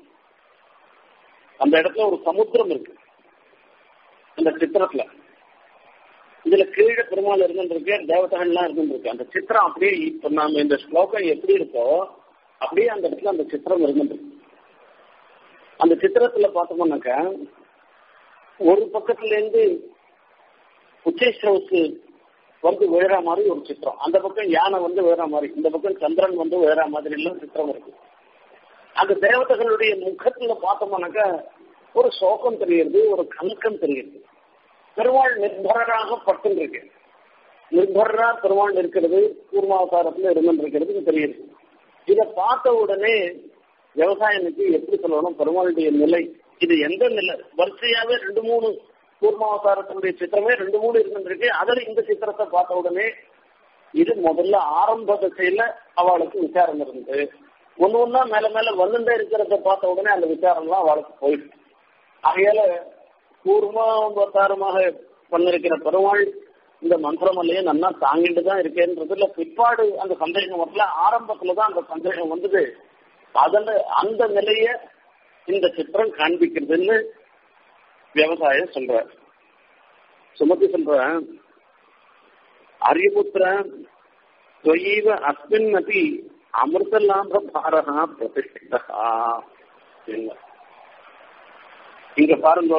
அந்த இடத்துல ஒரு சமுத்திரம் இருக்கு அந்த சித்திரத்துல இதுல கீழே பெருமாள் இருந்துருக்கு தேவதகன்லாம் இருந்துருக்கு அந்த சித்திரம் அப்படியே இப்ப நாம இந்த ஸ்லோகம் எப்படி இருக்கோ அப்படியே அந்த இடத்துல அந்த சித்திரம் இருந்துருக்கு அந்த சித்திரத்துல பார்த்தோம்னாக்கா ஒரு பக்கத்துல இருந்து உச்சேஸ்வரவுக்கு வந்து விழுற மாதிரி ஒரு சித்திரம் அந்த பக்கம் யானை வந்து விழுற மாதிரி இந்த பக்கம் சந்திரன் வந்து விழுற மாதிரி எல்லாம் சித்திரம் இருக்கு அந்த தேவதைகளுடைய முகத்துல பார்த்தோம்னாக்கா ஒரு சோகம் தெரியுது ஒரு கலக்கம் தெரியுது பெருமாள் நிர்பரராக பட்டுருக்கு நிர்பரரா பெருமாள் இருக்கிறது கூர்மாவதாரத்துல இருந்துருக்கிறது தெரியுது இதை பார்த்த உடனே விவசாயனுக்கு எப்படி சொல்லணும் பெருமாளுடைய நிலை இது எந்த நிலை வரிசையாவே ரெண்டு மூணு கூர்மாவதாரத்தினுடைய சித்திரமே ரெண்டு மூணு இருந்துருக்கு அதில் இந்த சித்திரத்தை பார்த்த உடனே இது முதல்ல ஆரம்ப திசையில அவளுக்கு விசாரம் இருந்தது ஒன்னு ஒன்னா மேல மேல வந்துட்டே இருக்கிறத பார்த்த உடனே அந்த விசாரம்லாம் அவளுக்கு போயிடுச்சு ஆகையால கூர்மாவதாரமாக பண்ணிருக்கிற பெருமாள் இந்த மந்திரமல்லையே நல்லா தாங்கிட்டு தான் இருக்கேன்றதுல பிற்பாடு அந்த சந்தேகம் வரல ஆரம்பத்துல தான் அந்த சந்தேகம் வந்தது அதுல அந்த நிலைய இந்த சித்திரம் காண்பிக்கிறதுன்னு விவசாயம் சொல்ற சுமதி சொல்ற அரியபுத்திர தொய்வ அஸ்மின் அப்படி அமிர்த லாப பாரகா பிரதிஷ்டிதா இங்க பாருங்க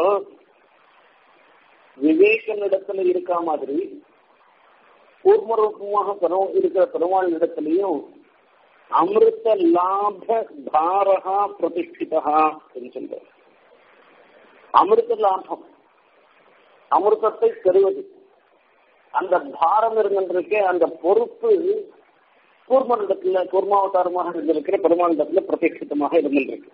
விவேகனிடத்துல இருக்கா மாதிரி கூர்மரூபமாக பெரும் இருக்கிற பெருமாள் இடத்துலயும் அமிர்த லாப பாரகா பிரதிஷ்டிதா சொல்ற அமிர்த லாபம் அமிர்தத்தை பெறுவது அந்த பாரம் இருந்திருக்கே அந்த பொறுப்பு கூர்மனிடத்துல கூர்மாவதாரமாக இருந்திருக்கிற பெருமானிடத்துல பிரத்யட்சிதமாக இருந்திருக்கு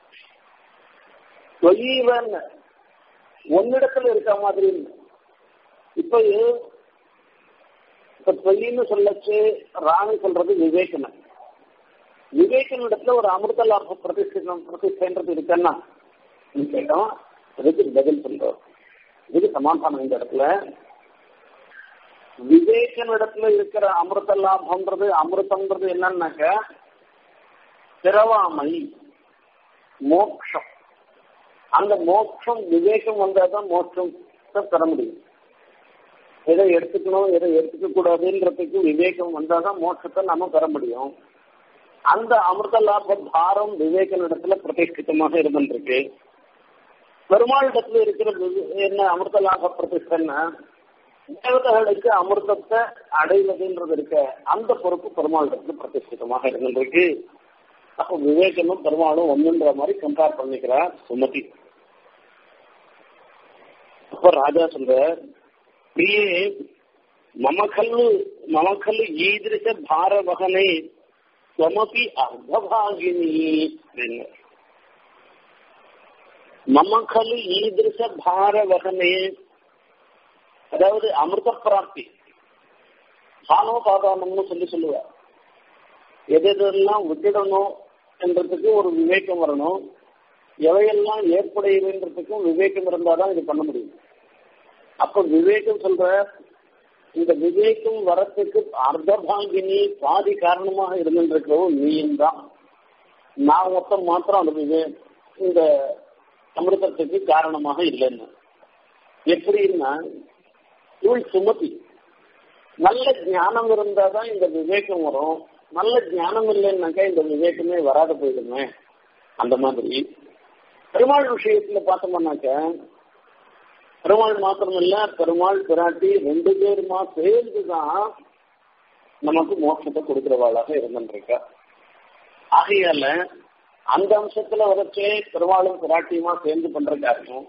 தொய்வன் ஒன்னிடத்துல இருக்க மாதிரி இல்லை இப்ப இப்ப தொய்ன்னு சொல்லச்சு ராணி சொல்றது விவேகன விவேகன் இடத்துல ஒரு அமிர்த லாப பிரதிஷ்டம் பிரதிஷ்டைன்றது இருக்குன்னா கேட்டோம் அதுக்கு பதில் சொல்றோம் இதுக்கு சமாதானம் இந்த இடத்துல விவேகன் இடத்துல இருக்கிற அமிர்த லாபம்ன்றது அமிர்தம்ன்றது என்னன்னாக்க பிறவாமை மோக்ஷம் அந்த மோட்சம் விவேகம் வந்தாதான் மோட்சம் பெற முடியும் எதை எடுத்துக்கணும் எதை எடுத்துக்க கூடாதுன்றதுக்கு விவேகம் வந்தாதான் மோட்சத்தை நாம பெற முடியும் அந்த அமிர்த லாப பாரம் விவேகனிடத்துல பிரதிஷ்டிதமாக இருந்திருக்கு பெருமாள் இடத்துல இருக்கிற என்ன அமிர்த லாப பிரதிஷ்டன்னா தேவதைகளுக்கு அமிர்தத்தை அடைவதுன்றது இருக்க அந்த பொறுப்பு பெருமாள் இடத்துல பிரதிஷ்டிதமாக இருந்திருக்கு அப்ப விவேகனும் பெருமாளும் ஒண்ணுன்ற மாதிரி கம்பேர் பண்ணிக்கிறார் சுமதி அப்ப ராஜா சொல்ற பிரியே மமக்கல்லு மமக்கல்லு ஈதிருஷ பாரவகனை ஸ்வமபி அர்த்தபாகினி அப்படின்னு மமக்கல்லு ஈதிருஷ பாரவகனே அதாவது அமிர்த பிராப்தி சானோ பாதானம்னு சொல்லி சொல்லுவார் எது எதெல்லாம் விட்டுடணும் என்றதுக்கு ஒரு விவேகம் வரணும் எவையெல்லாம் ஏற்புடையதுன்றதுக்கும் விவேகம் இருந்தாதான் இது பண்ண முடியும் அப்ப விவேகம் சொல்ற இந்த விவேகம் வரத்துக்கு அர்த்தபாகினி பாதி காரணமாக இருந்துருக்கிறவும் நீயும் தான் நான் மொத்தம் மாத்திரம் அந்த விவே இந்த அமிர்தத்துக்கு காரணமாக இல்லைன்னு எப்படின்னா இவள் சுமதி நல்ல ஞானம் இருந்தாதான் இந்த விவேகம் வரும் நல்ல ஞானம் இல்லைன்னாக்கா இந்த விவேகமே வராத போயிடுமே அந்த மாதிரி பெருமாள் விஷயத்துல பார்த்தோம்னாக்க பெருமாள் மாத்திரம் இல்ல பெருமாள் பிராட்டி ரெண்டு பேருமா சேர்ந்துதான் நமக்கு மோட்சத்தை கொடுக்கிறவாளாக இருந்துருக்க ஆகையால அந்த அம்சத்துல வரைச்சே பெருமாளும் பிராட்டியுமா சேர்ந்து பண்ற காரியம்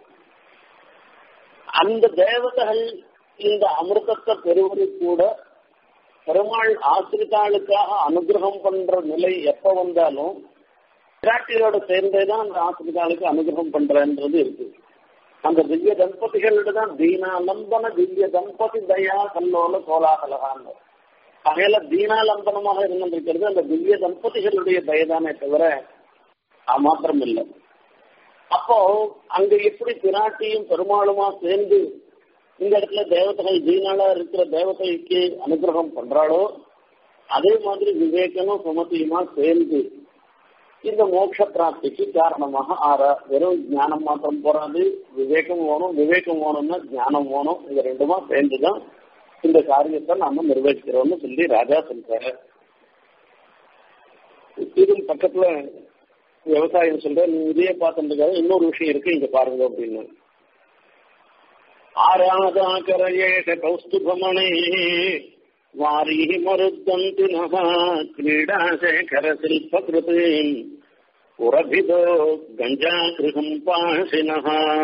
அந்த தேவதைகள் இந்த அமிர்தத்தை பெறுவது கூட பெருமாள் ஆசிரிதாளுக்காக அனுகிரகம் பண்ற நிலை எப்ப வந்தாலும் பிராட்டியோட சேர்ந்தேதான் அந்த ஆசிரிதாளுக்கு அனுகிரகம் பண்றன்றது இருக்கு அந்த திவ்ய தம்பதிகளோட தான் தீனாலம்பன திவ்ய தம்பதி தயா கல்லோல கோலாகலகான்னு அகையில தீனாலம்பனமாக இருந்திருக்கிறது அந்த திவ்ய தம்பதிகளுடைய தயதானே தவிர மாத்திரம் இல்லை அப்போ அங்க எப்படி பிராட்டியும் பெருமாளுமா சேர்ந்து இந்த இடத்துல தேவதைகள் தீனாலா இருக்கிற தேவதைக்கு அனுகிரகம் பண்றாளோ அதே மாதிரி விவேகனும் சுமதியுமா சேர்ந்து இந்த மோட்ச பிராப்திக்கு காரணமாக ஆற வெறும் ஞானம் மாத்திரம் போறாது விவேகம் வேணும் விவேகம் வேணும்னா ஞானம் வேணும் இது ரெண்டுமா சேர்ந்துதான் இந்த காரியத்தை நாம நிர்வகிக்கிறோம்னு சொல்லி ராஜா சொல்றாரு இது பக்கத்துல விவசாயம் சொல்ற நீ இதையே பார்த்துருக்காரு இன்னொரு விஷயம் இருக்கு இங்க பாருங்க அப்படின்னு ஆராதாகரயேஷ கௌஸ்துபமணே வாரீஹி மருத்தந்தி நக கிரீடாசேகர சில்பகிருதீம் புரபிதோ கஞ்சாகிருகம் பாசினः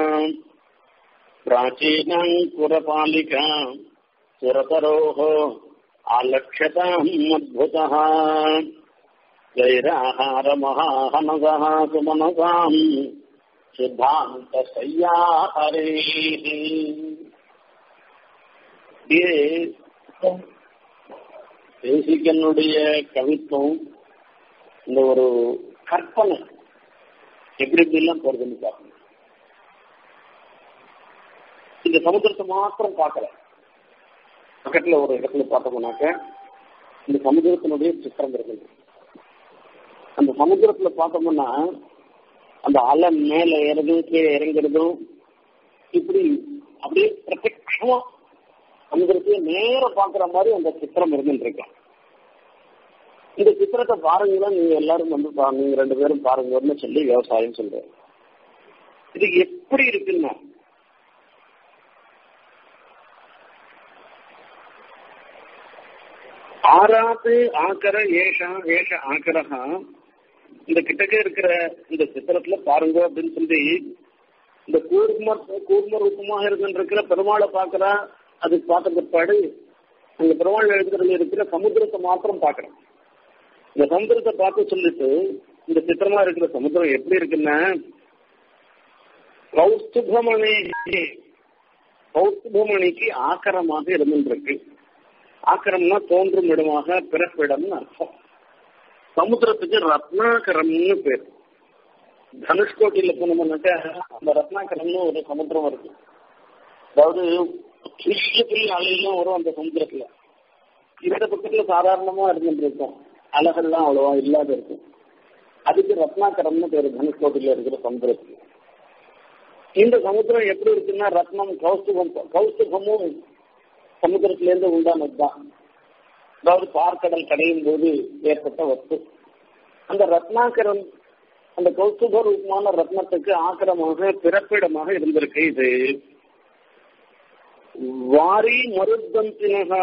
प्राचीनाङ्कुरपालिका सुरतरोः आलक्ष्यताम् अद्भुतः जैराहारमहाहनगः सुमनसाम् सिद्धान्तशय्याहरेः ये தேசிகனுடைய கவித்துவம் இந்த ஒரு கற்பனை எப்படி எப்படிலாம் போறதுன்னு பார்க்கணும் இந்த சமுத்திரத்தை மாத்திரம் பார்க்கல பக்கத்துல ஒரு இடத்துல பார்த்தோம்னாக்க இந்த சமுதிரத்தினுடைய சித்திரம் இருக்குது அந்த சமுத்திரத்துல பார்த்தோம்னா அந்த அலை மேல ஏறதும் கீழே இறங்குறதும் இப்படி அப்படியே பிரத்யமா சமுதிரத்தையே நேர பாக்குற மாதிரி அந்த சித்திரம் இருந்துருக்கேன் இந்த சித்திரத்தை பாருங்களா நீங்க எல்லாரும் வந்து நீங்க ரெண்டு பேரும் பாருங்கன்னு சொல்லி விவசாயம் சொல்றேன் இது எப்படி இருக்குன்னா ஆறாத்து ஆக்கர ஏஷா ஏஷ ஆக்கரகா இந்த கிட்டக்க இருக்கிற இந்த சித்திரத்துல பாருங்க அப்படின்னு சொல்லி இந்த கூர்ம கூர்ம ரூபமாக இருக்கின்ற பெருமாளை பார்க்கறா அது பார்த்த பிற்பாடு அந்த பெருமாள் எழுதுறதுல இருக்கிற சமுத்திரத்தை மாத்திரம் பார்க்கறேன் இந்த சமுத்திரத்தை பார்த்து சொல்லிட்டு இந்த சித்திரமா இருக்கிற சமுத்திரம் எப்படி இருக்குன்னா கௌஸ்துபமணி கௌஸ்துபமணிக்கு ஆக்கரமாக இருந்துருக்கு ஆக்கரம்னா தோன்றும் இடமாக பிறப்பிடம்னு அர்த்தம் சமுத்திரத்துக்கு ரத்னாகரம்னு பேர் தனுஷ்கோட்டியில போனோம்னாக்க அந்த ரத்னாகரம்னு ஒரு சமுத்திரம் இருக்கு அதாவது பெரிய பெரிய அலையெல்லாம் வரும் அந்த சமுத்திரத்துல இந்த பக்கத்துல சாதாரணமா இருந்துட்டு இருக்கும் அலைகள்லாம் அவ்வளவா இல்லாத இருக்கும் அதுக்கு ரத்னாகரம்னு பேரு தனுஷ்கோட்டில இருக்கிற சமுத்திரத்துக்கு இந்த சமுத்திரம் எப்படி இருக்குன்னா ரத்னம் கௌஸ்துபம் கௌஸ்துபமும் சமுத்திரத்திலேருந்து உண்டானதுதான் அதாவது பார்க்கடல் கடையும் போது ஏற்பட்ட வஸ்து அந்த ரத்னாகரம் அந்த கௌஸ்துப ரூபமான ரத்னத்துக்கு ஆக்கிரமாக பிறப்பிடமாக இருந்திருக்கு இது வாரி மருத்தந்தினகா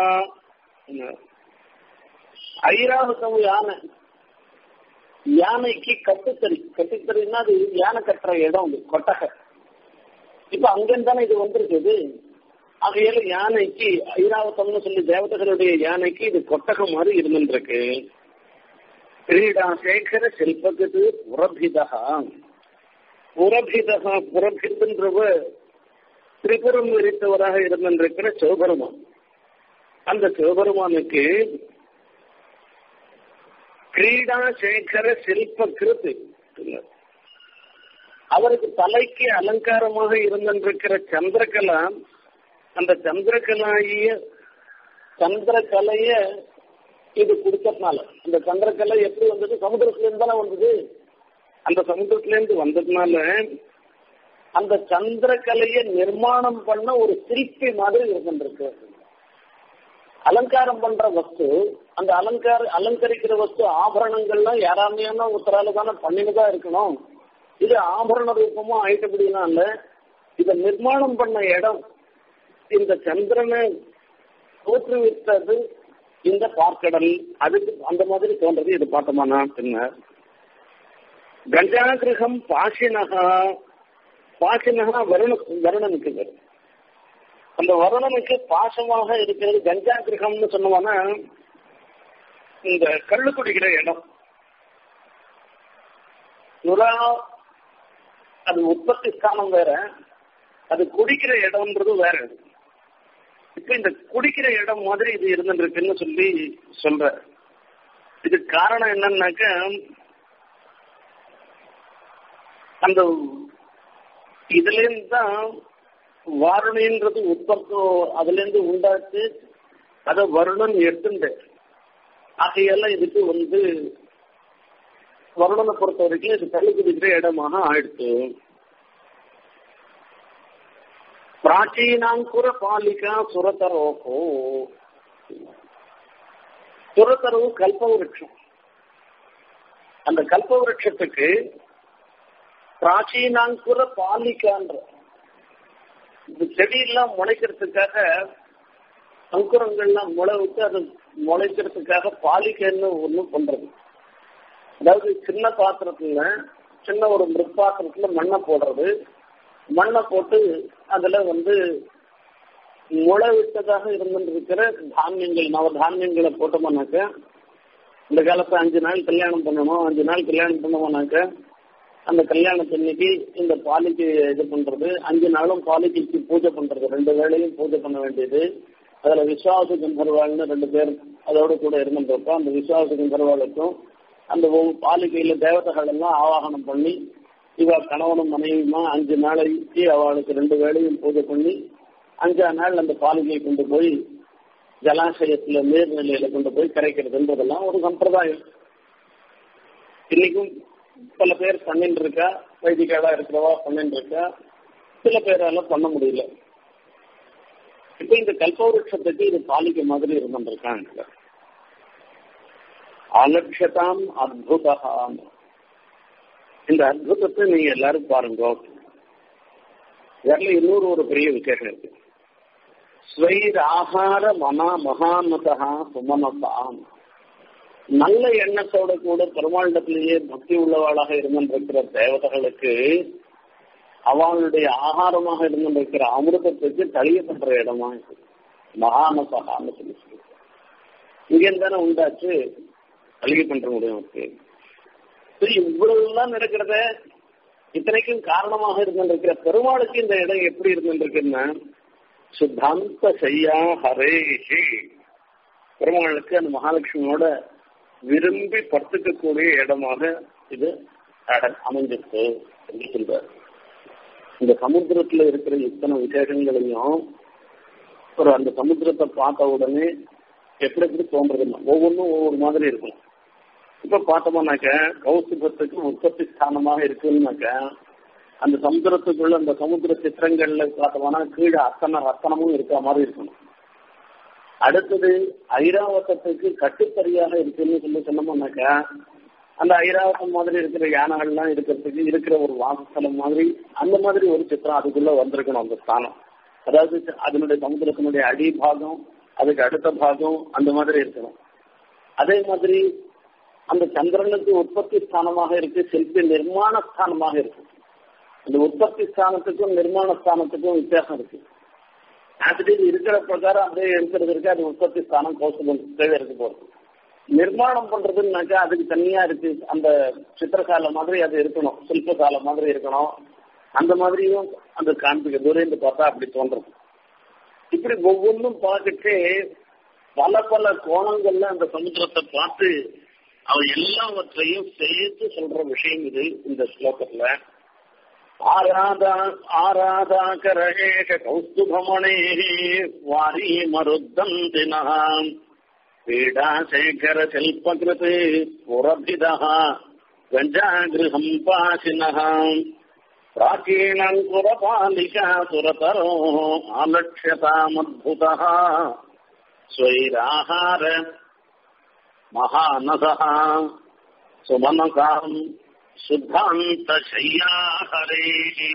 ஐராவதம் யானை யானைக்கு கட்டுத்தறி கட்டுத்தறின்னா அது யானை கட்டுற இடம் அது கொட்டகை இப்ப அங்கிருந்து தானே இது வந்திருக்குது ஆகையால யானைக்கு ஐராவதம்னு சொல்லி தேவதைகளுடைய யானைக்கு இது கொட்டகம் மாதிரி இருந்துருக்கு கிரீடா சேகர சில்பகது புரபிதா புரபிதா புரபிதுன்றவ திரிபுரம் விரித்தவராக இருந்திருக்கிற சிவபெருமான் அந்த சிவபெருமானுக்கு கிரீடா சேகர சில்ப கிருத்து அவருக்கு தலைக்கு அலங்காரமாக இருந்திருக்கிற சந்திரகலா அந்த சந்திரகலாய சந்திரகலைய இது கொடுத்ததுனால இந்த சந்திரகலை எப்படி வந்தது சமுதிரத்துல இருந்து தானே வந்தது அந்த சமுதிரத்துல இருந்து வந்ததுனால அந்த சந்திரகலைய நிர்மாணம் பண்ண ஒரு சிற்பி மாதிரி இருந்திருக்கு அலங்காரம் பண்ற வஸ்து அந்த அலங்கார அலங்கரிக்கிற வஸ்து ஆபரணங்கள்லாம் யாராமே ஒருத்தரால தானே பண்ணினுதான் இருக்கணும் இது ஆபரண ரூபமா ஆயிட்டபடினால இத நிர்மாணம் பண்ண இடம் இந்த சந்திரனை தோற்றுவித்தது இந்த பார்க்கடல் அதுக்கு அந்த மாதிரி தோன்றது இது பார்த்தோமானா பின்னர் கஞ்சாகிரகம் பாசினகா பாசினகா வருண வருணனுக்கு வரும் அந்த வருணனுக்கு பாசமாக இருக்கிறது கஞ்சாகிரகம்னு சொன்னோம்னா இந்த கள்ளு குடிக்கிற இடம் நுரா அது உற்பத்தி ஸ்தானம் வேற அது குடிக்கிற இடம்ன்றது வேற இப்ப இந்த குடிக்கிற இடம் மாதிரி இது இருந்துருக்குன்னு சொல்லி சொல்ற இதுக்கு காரணம் என்னன்னாக்க அந்த இதுல இருந்து தான் வாருணின்றது உற்பத்தி அதுல இருந்து உண்டாச்சு அதை வருணன் எடுத்துண்டு ஆகையெல்லாம் இதுக்கு வந்து வருணனை பொறுத்த வரைக்கும் இது தள்ளி குதிக்கிற இடமாக ஆயிடுச்சு பிராச்சீனாங்குர பாலிகா சுரதரோகோ சுரதரவு கல்பவருஷம் அந்த கல்பவருஷத்துக்கு பிராச்சீனாங்குர பாலிகான்ற இந்த செடியெல்லாம் முளைக்கிறதுக்காக அங்குரங்கள்லாம் முளை விட்டு அது முளைக்கிறதுக்காக பாலிகைன்னு ஒண்ணு பண்றது அதாவது சின்ன பாத்திரத்துல சின்ன ஒரு மிருப்பாத்திரத்துல மண்ணை போடுறது மண்ணை போட்டு அதுல வந்து முளை விட்டதாக இருந்திருக்கிற தானியங்கள் நவ தானியங்களை போட்டோம்னாக்க இந்த காலத்துல அஞ்சு நாள் கல்யாணம் பண்ணணும் அஞ்சு நாள் கல்யாணம் பண்ணோம்னாக்க அந்த கல்யாணத்தன்னைக்கு இந்த பாலிக்கு இது பண்றது அஞ்சு நாளும் பாலிக்கு பூஜை பண்றது ரெண்டு வேளையும் பூஜை பண்ண வேண்டியது அதுல விஸ்வாச கந்தர்வாள்னு ரெண்டு பேர் அதோட கூட இருந்திருப்போம் அந்த விஸ்வாச கந்தர்வாளுக்கும் அந்த பாலிகையில தேவதைகள் எல்லாம் ஆவாகனம் பண்ணி இவ கணவனும் மனைவியுமா அஞ்சு நாளைக்கு அவளுக்கு ரெண்டு வேளையும் பூஜை பண்ணி அஞ்சா நாள் அந்த பாலிகையை கொண்டு போய் ஜலாசயத்துல நீர்நிலையில கொண்டு போய் கரைக்கிறதுன்றதெல்லாம் ஒரு சம்பிரதாயம் இன்னைக்கும் பல பேர் பண்ணிட்டு இருக்கா வைதிகாலா இருக்கிறவா பண்ணிட்டு இருக்கா சில பேரால பண்ண முடியல இப்ப இந்த கல்பவருஷத்துக்கு இது பாலிகை மாதிரி இருந்துருக்காங்க அலட்சதாம் அத்புதகாம் இந்த அற்புதத்தை நீங்க எல்லாரும் பாருங்க இதுல இன்னொரு ஒரு பெரிய விசேஷம் இருக்கு ஸ்வைர் ஆகார மனா மகாமதா சுமனதாம் நல்ல எண்ணத்தோட கூட பெருமாண்டத்திலேயே பக்தி உள்ளவாளாக இருந்திருக்கிற தேவதைகளுக்கு அவளுடைய ஆகாரமாக இருந்திருக்கிற அமிர்தத்துக்கு தழியப்படுற இடமா இருக்கு மகானசகான்னு சொல்லி சொல்லி இங்கே தானே உண்டாச்சு தளிகை பண்ற முடியும் இருக்கு சரி இவ்வளவுலாம் நடக்கிறத இத்தனைக்கும் காரணமாக இருந்திருக்கிற பெருமாளுக்கு இந்த இடம் எப்படி இருந்திருக்குன்னா சுத்தாந்த செய்யா ஹரேஷி பெருமாளுக்கு அந்த மகாலட்சுமியோட விரும்பி படுத்துக்கக்கூடிய இடமாக இது அமைஞ்சிருக்கு என்று சொல்றாரு இந்த சமுத்திரத்துல இருக்கிற இத்தனை விசேஷங்களையும் ஒரு அந்த சமுத்திரத்தை பார்த்த உடனே எப்படி எப்படி தோன்றதுன்னா ஒவ்வொன்றும் ஒவ்வொரு மாதிரி இருக்கும் இப்ப பார்த்தோம்னாக்க கௌசுபத்துக்கு உற்பத்தி ஸ்தானமாக இருக்குன்னாக்க அந்த சமுத்திரத்துக்குள்ள அந்த சமுத்திர சித்திரங்கள்ல பார்த்தோம்னா கீழே அத்தனை ரத்தனமும் இருக்க மாதிரி இருக்கணும் அடுத்தது ஐராவத்தத்துக்கு கட்டுப்பறியாக இருக்குன்னு சொல்லி சொன்னோம்னாக்கா அந்த ஐராவதம் மாதிரி இருக்கிற யானைகள்லாம் இருக்கிறதுக்கு இருக்கிற ஒரு வாசஸ்தலம் மாதிரி அந்த மாதிரி ஒரு சித்திரம் அதுக்குள்ள வந்திருக்கணும் அந்த ஸ்தானம் அதாவது அதனுடைய சமுத்திரத்தினுடைய அடிபாகம் அதுக்கு அடுத்த பாகம் அந்த மாதிரி இருக்கணும் அதே மாதிரி அந்த சந்திரனுக்கு உற்பத்தி ஸ்தானமாக இருக்கு சிற்பி நிர்மாண ஸ்தானமாக இருக்கு அந்த உற்பத்தி ஸ்தானத்துக்கும் நிர்மாண ஸ்தானத்துக்கும் வித்தியாசம் இருக்கு ஆசிரியர் இருக்கிற பிரகாரம் அப்படியே இருக்கிறது இருக்கு அது உற்பத்தி ஸ்தானம் கௌசலம் தேவை இருக்கு போறது நிர்மாணம் பண்றதுன்னாக்கா அதுக்கு தனியா இருக்கு அந்த சித்திரசாலை மாதிரி அது இருக்கணும் சில்பசாலை மாதிரி இருக்கணும் அந்த மாதிரியும் அந்த காண்பிக்க தூரம் பார்த்தா அப்படி தோன்றும் இப்படி ஒவ்வொன்றும் பார்த்துட்டு பல பல கோணங்கள்ல அந்த சமுத்திரத்தை பார்த்து அவ எல்லாவற்றையும் சேர்த்து சொல்ற விஷயம் இது இந்த ஸ்லோகத்துல ஆராதா ஆராதா கரேஷ கௌஸ்துபமணே வாரி மருத்தந்தினாம் பீடாசேகர சில்பகிருத் புரபிதா கஞ்சாகிருஹம் பாசினः प्राचीनङ्कुरपालिका सुरतरो आलक्ष्यतामद्भुतः स्वैराहार महानसः सुमनसाम् சுத்தாந்தசையாஹரே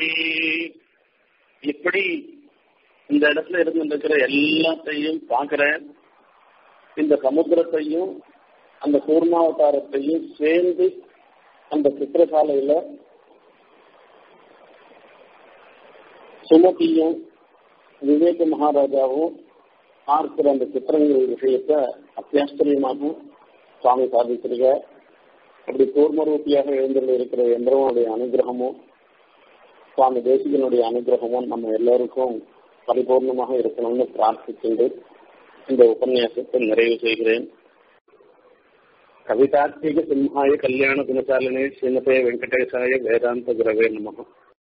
இப்படி இந்த இடத்துல இருந்துருக்கிற எல்லாத்தையும் பார்க்கிறேன் இந்த சமுத்திரத்தையும் அந்த கூர்மாவதாரத்தையும் சேர்ந்து அந்த சித்திரசாலையில சுமதியும் விவேக மகாராஜாவும் பார்க்கிற அந்த சித்திரங்கள் விஷயத்த அத்தியாச்சரியமாக சுவாமி சாதித்திருக்க அப்படி கூர்மரூபியாக எழுந்துள்ள இருக்கிற எந்திரவனுடைய அனுகிரகமும் சுவாமி தேசிகனுடைய அனுகிரகமும் நம்ம எல்லோருக்கும் பரிபூர்ணமாக இருக்கணும்னு பிரார்த்திக்கிண்டு இந்த உபன்யாசத்தை நிறைவு செய்கிறேன் கவிதாத்மிக சிம்ஹாய கல்யாண குணசாலினே ஸ்ரீமதே வெங்கடேசாய வேதாந்த குரவே நமகம்